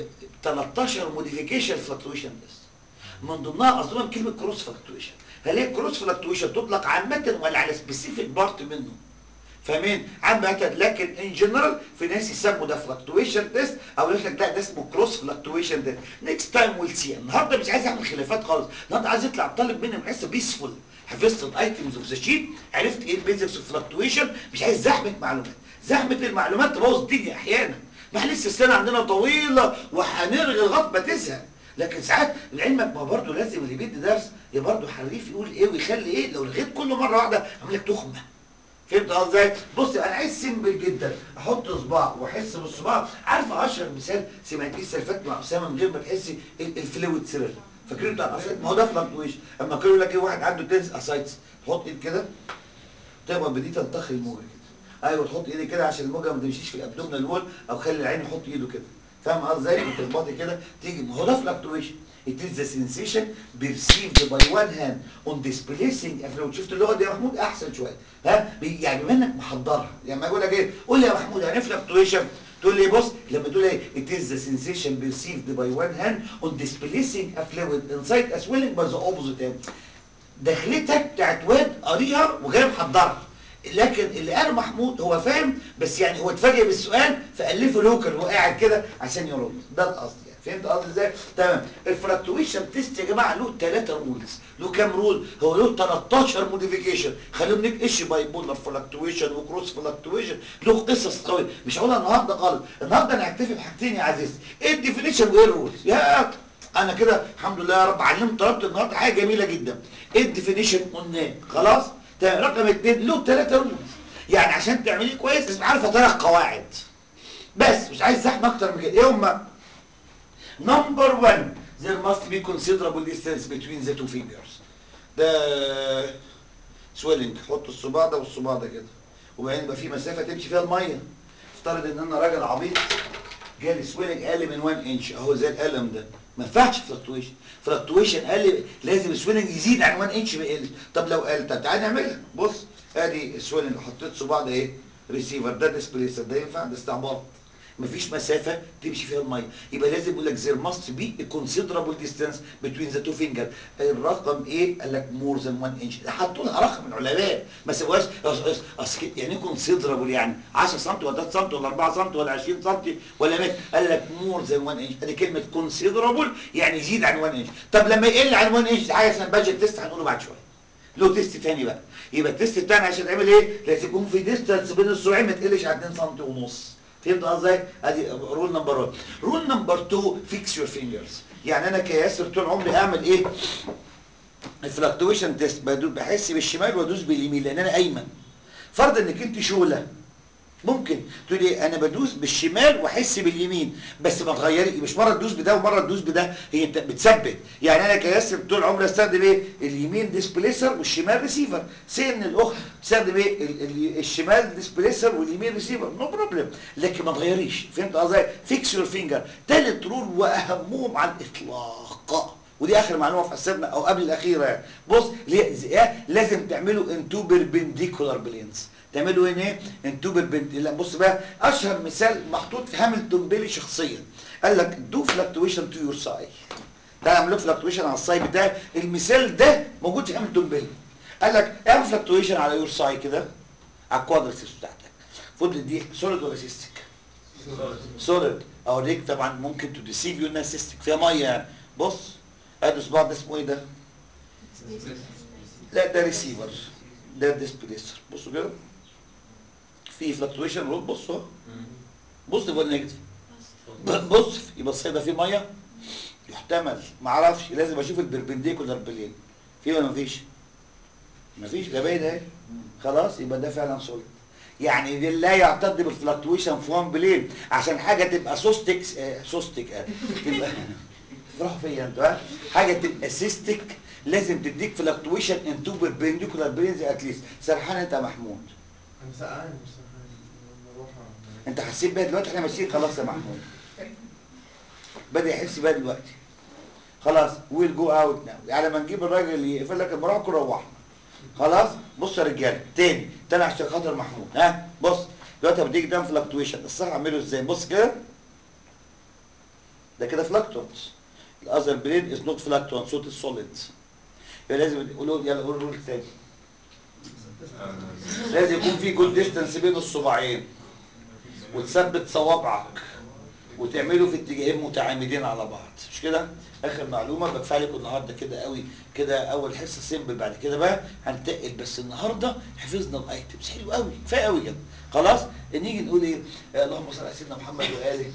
13 موديفيكيشن فلكتويشن تيست من ضمنها اظن كلمه كروس فلكتويشن هل هي كروس فلكتويشن تطلق عامه ولا على سبيسيفيك بارت منه فاهمين عامة لكن ان جنرال في ناس يسموا ده فلكتويشن تيست او يقول لك لا ده اسمه كروس فلكتويشن تيست نيكست تايم ويل سي النهارده مش عايز اعمل خلافات خالص النهارده عايز يطلع الطالب مني من حصه بيسفول حفظت الايتمز اوف ذا شيت عرفت ايه البيزكس اوف فلكتويشن مش عايز زحمه معلومات زحمه المعلومات تبوظ الدنيا احيانا ما لسه السنه عندنا طويله وهنرغي لغايه ما تزهق لكن ساعات لعلمك ما برضه لازم اللي بيدي درس يا برضه حريف يقول ايه ويخلي ايه لو لغيت كله مره واحده اعمل لك تخمه فهمت قصدي ازاي؟ بص انا عايز سيمبل جدا احط صباع واحس بالصباع عارف اشهر مثال سمعتيه السلفات مع اسامه من غير ما تحسي ال- الفلويد سيرر فاكرين بتاع الاسايتس ما هو ده فلكتويشن اما كانوا يقول لك ايه واحد عنده تنس اسايتس تحط ايد كده تقبل بدي تنتخي الموجه كده ايوه تحط ايدي كده عشان الموجه ما تمشيش في الابدومينال وول او خلي العين يحط ايده كده فاهم قصدي ازاي وتخبطي كده تيجي ما هو ده فلكتويشن It is the sensation perceived by one hand on displacing a fluid شفت اللغه دي يا محمود احسن شويه ها بي- يعني بما انك محضرها يعني ما اقول لك ايه قول لي يا محمود يعني فلكتويشن تقول لي بص لما تقول ايه it is the sensation perceived by one hand on displacing a fluid inside a swelling by the opposite hand دخلتك بتاعت واد قاريها وجاي محضرها لكن اللي قاله محمود هو فاهم بس يعني هو اتفاجئ بالسؤال فالفه لوكال وهو قاعد كده عشان يرد ده القصد يعني فهمت قصدي ازاي تمام الفلكتويشن تيست يا جماعه له ثلاثه رولز له كام رول هو له 13 موديفيكيشن خليهم ليك ايش باي بولر فلكتويشن وكروس فلكتويشن له قصص قويه مش هقولها النهارده خالص النهارده انا هكتفي بحاجتين يا عزيزي ايه الديفينيشن وايه الرولز يا انا كده الحمد لله يا رب علمت طلبت النهارده حاجه جميله جدا ايه الديفينيشن قلناه خلاص تمام رقم اثنين له ثلاثه رولز يعني عشان تعمليه كويس لازم عارفه ثلاث قواعد بس مش عايز زحمه اكتر من كده ايه هما نمبر 1 there must be considerable distance between the two fingers ده سويلنج حط الصباع ده والصباع ده كده وبعدين يبقى في مسافه تمشي فيها الميه افترض ان انا راجل عبيط جالي سويلنج اقل من 1 انش اهو زي القلم ده ما ينفعش فلكتويشن فلكتويشن اقل لازم السويلنج يزيد عن 1 انش بيقل طب لو قل طب تعالى نعملها بص ادي السويلنج حطيت صباع ده ايه ريسيفر ده ديسبليسر ده ينفع ده استعباط مفيش مسافه تمشي فيها الميه يبقى لازم يقول لك there must be a considerable distance between the two fingers الرقم ايه قال لك more than 1 inch حطوا لها رقم العلماء ما سواش أص- أص- اصل كده يعني ايه considerable يعني 10 سم ولا 3 سم ولا 4 سم ولا 20 سم ولا متر قال لك more than 1 inch ادي كلمه considerable يعني يزيد عن 1 inch طب لما يقل عن 1 inch دي حاجه اسمها باجت تيست هنقوله بعد شويه له تيست تاني بقى يبقى التيست التاني عشان تعمل ايه لازم يكون في ديستانس بين السرعين ما تقلش عن 2 سم ونص فهمت قصدي ازاي ادي رول نمبر 1 رول نمبر 2 فيكس يور فينجرز يعني انا كياسر طول عمري اعمل ايه الفلكتويشن تيست بحس بالشمال وادوس باليمين لان انا ايمن فرض انك انت شوله ممكن تقول ايه انا بدوس بالشمال واحس باليمين بس ما تغيري مش مره تدوس بده ومره تدوس بده هي انت بتثبت يعني انا كياسر طول عمري استخدم ايه اليمين ديسبليسر والشمال ريسيفر سن الاخت تستخدم ايه ال- ال- الشمال ديسبليسر واليمين ريسيفر نو بروبلم لكن ما تغيريش فهمت قصدي فيكس يور فينجر ثالث رول واهمهم على الاطلاق ودي اخر معلومه في حسابنا او قبل الاخيره يعني بص ليه- زي- إيه؟ لازم تعملوا انتو بيربنديكولار بلينز تعملوا هنا ايه انتو بيربند لا بص بقى اشهر مثال محطوط في هاملتون بيلي شخصيا قال لك دو فلكتويشن تو يور ساي تعالى اعمل لك فلكتويشن على الساي بتاعي المثال ده موجود في هاملتون بيلي قال لك اعمل فلكتويشن على يور ساي كده على الكوادرسيس بتاعتك فضلت دي سوليد ولا سيستيك سوليد اوريك طبعا ممكن تو ديسيف يو انها سيستيك فيها ميه يعني بص ادي صباع ده اسمه ايه ده لا ده ريسيفر ده ديسبليسر بصوا كده في فلكتويشن رول بصوا بوزيتيف ولا نيجاتيف بص يبقى الصيد ده فيه ميه يحتمل ما اعرفش لازم اشوف البربنديكولار بلين في ولا مفيش مفيش ده باين اهي خلاص يبقى ده فعلا سوليد يعني دي لا يعتد بالفلكتويشن في وان بلين عشان حاجه تبقى سوستيك آه سوستيك آه تبقى تروحوا فيا انتوا ها حاجه تبقى سيستيك لازم تديك فلكتويشن انتو بيربنديكولار بلينز اتليست سرحان انت يا محمود انا سقعان مش سقعان بروح أعمل- انت حسيت بيها دلوقتي احنا ماشيين خلاص يا محمود بدا يحس بيها دلوقتي خلاص ويل جو اوت ناو يعني لما نجيب الراجل اللي يقفل لك المراوح روحنا خلاص بص يا رجاله تاني تاني عشان خاطر محمود ها بص دلوقتي لما تيجي تعمل فلكتويشن الصح اعمله ازاي بص كده ده كده فلكتونس الاذر برين از نوت فلكتون صوت السوليد يبقى لازم يقولوا يلا قولوا الرول تاني لازم يكون في جود ديستانس بين الصباعين وتثبت صوابعك وتعملوا في اتجاهين متعامدين على بعض مش كده اخر معلومه بدفع لكم النهارده كده قوي كده اول حصه سيمبل بعد كده بقى هنتقل بس النهارده حفظنا الايتمز حلو قوي كفايه قوي كده خلاص نيجي نقول ايه آه، اللهم صل على سيدنا محمد واله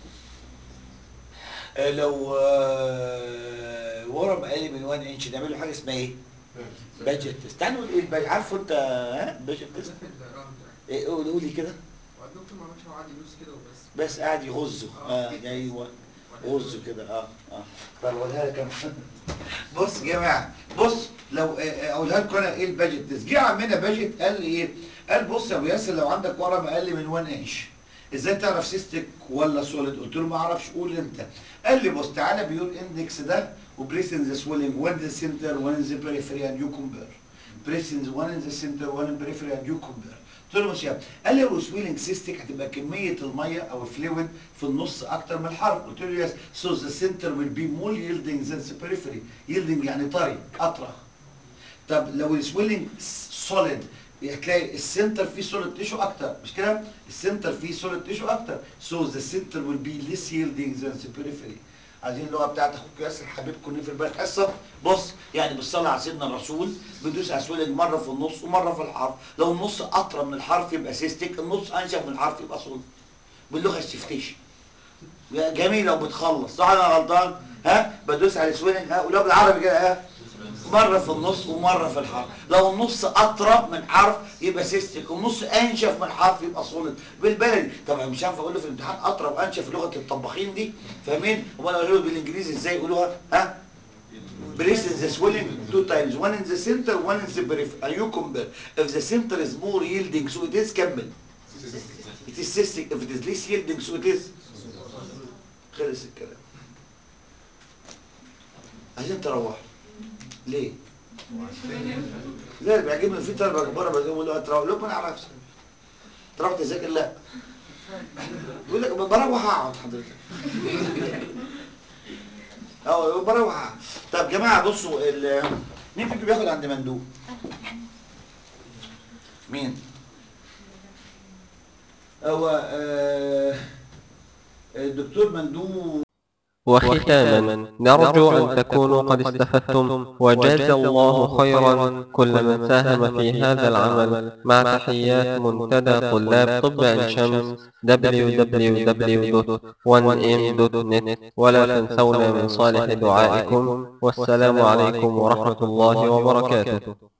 آه، لو آه، ورا مقالي من 1 انش نعمل له حاجه اسمها ايه باجت تيست تعالوا نقول ايه الباجت عارفه انت ها باجت تيست ايه قول قولي كده والدكتور ما عملش هو قعد يدوس كده وبس بس قاعد يغزه اه ايوه غزه كده اه اه طب اقولها لك انا بص يا جماعه بص لو آه، آه، اقولها لكم انا ايه الباجت تيست جه عمنا باجت قال لي ايه قال بص يا ابو ياسر لو عندك ورم اقل من 1 انش ازاي تعرف سيستك ولا سوليد قلت له ما اعرفش قول انت قال لي بص تعالى بيور اندكس ده وبريسن ذا سويلنج وان ذا سنتر وان ذا بريفري اند يو كومبير بريسن وان ذا سنتر وان بريفري اند يو كومبير قلت له مش يا قال لي لو سويلنج سيستك هتبقى كميه الميه او الفلويد في النص اكتر من الحرف قلت له يس سو ذا سنتر ويل بي مول يلدنج ذان ذا بريفري يلدنج يعني طري اطرى طب لو السويلنج سوليد هتلاقي السنتر فيه سوليد تيشو اكتر مش كده السنتر فيه سوليد تيشو اكتر سو ذا سنتر ويل بي ليس يلدنج ذان ذا بريفري عايزين اللغه بتاعت اخوك ياسر حبيبكم نقفل بقى الحصه بص يعني بالصلاه على سيدنا الرسول بندوس على سويلنج مره في النص ومره في الحرف لو النص اطرى من الحرف يبقى سيستيك النص انشف من الحرف يبقى سوليد باللغه الشفتيشن جميله وبتخلص صح انا غلطان ها بدوس على سويلنج ها ولو بالعربي كده ها مرة في النص ومرة في الحرف لو النص أطرى من حرف يبقى سيستيك والنص أنشف من حرف يبقى صولد بالبلدي طبعا مش هينفع أقول له في الامتحان أطرى وأنشف لغة الطباخين دي فاهمين؟ وأنا أقول له بالإنجليزي إزاي يقولوها ها؟ Brace in the swelling two times one in the center one in the periphery and you compare if the center is more yielding so it is كمل it is cystic if it is less yielding so it is خلص الكلام عايزين تروحوا ليه؟ لا بيعجبني في طلبه كبار بقول له تروح لكم انا اعرفش تروح تذاكر لا يقول لك بروح اقعد حضرتك اه بروح اقعد طب جماعه بصوا ال- مين فيكم بياخد عند مندوب؟ مين؟ هو آه، الدكتور مندوب وختاما نرجو أن تكونوا قد استفدتم وجاز الله خيرا كل من ساهم في هذا العمل مع تحيات منتدى طلاب طب عين شمس www.1m.net ولا تنسونا من صالح دعائكم والسلام عليكم ورحمة الله وبركاته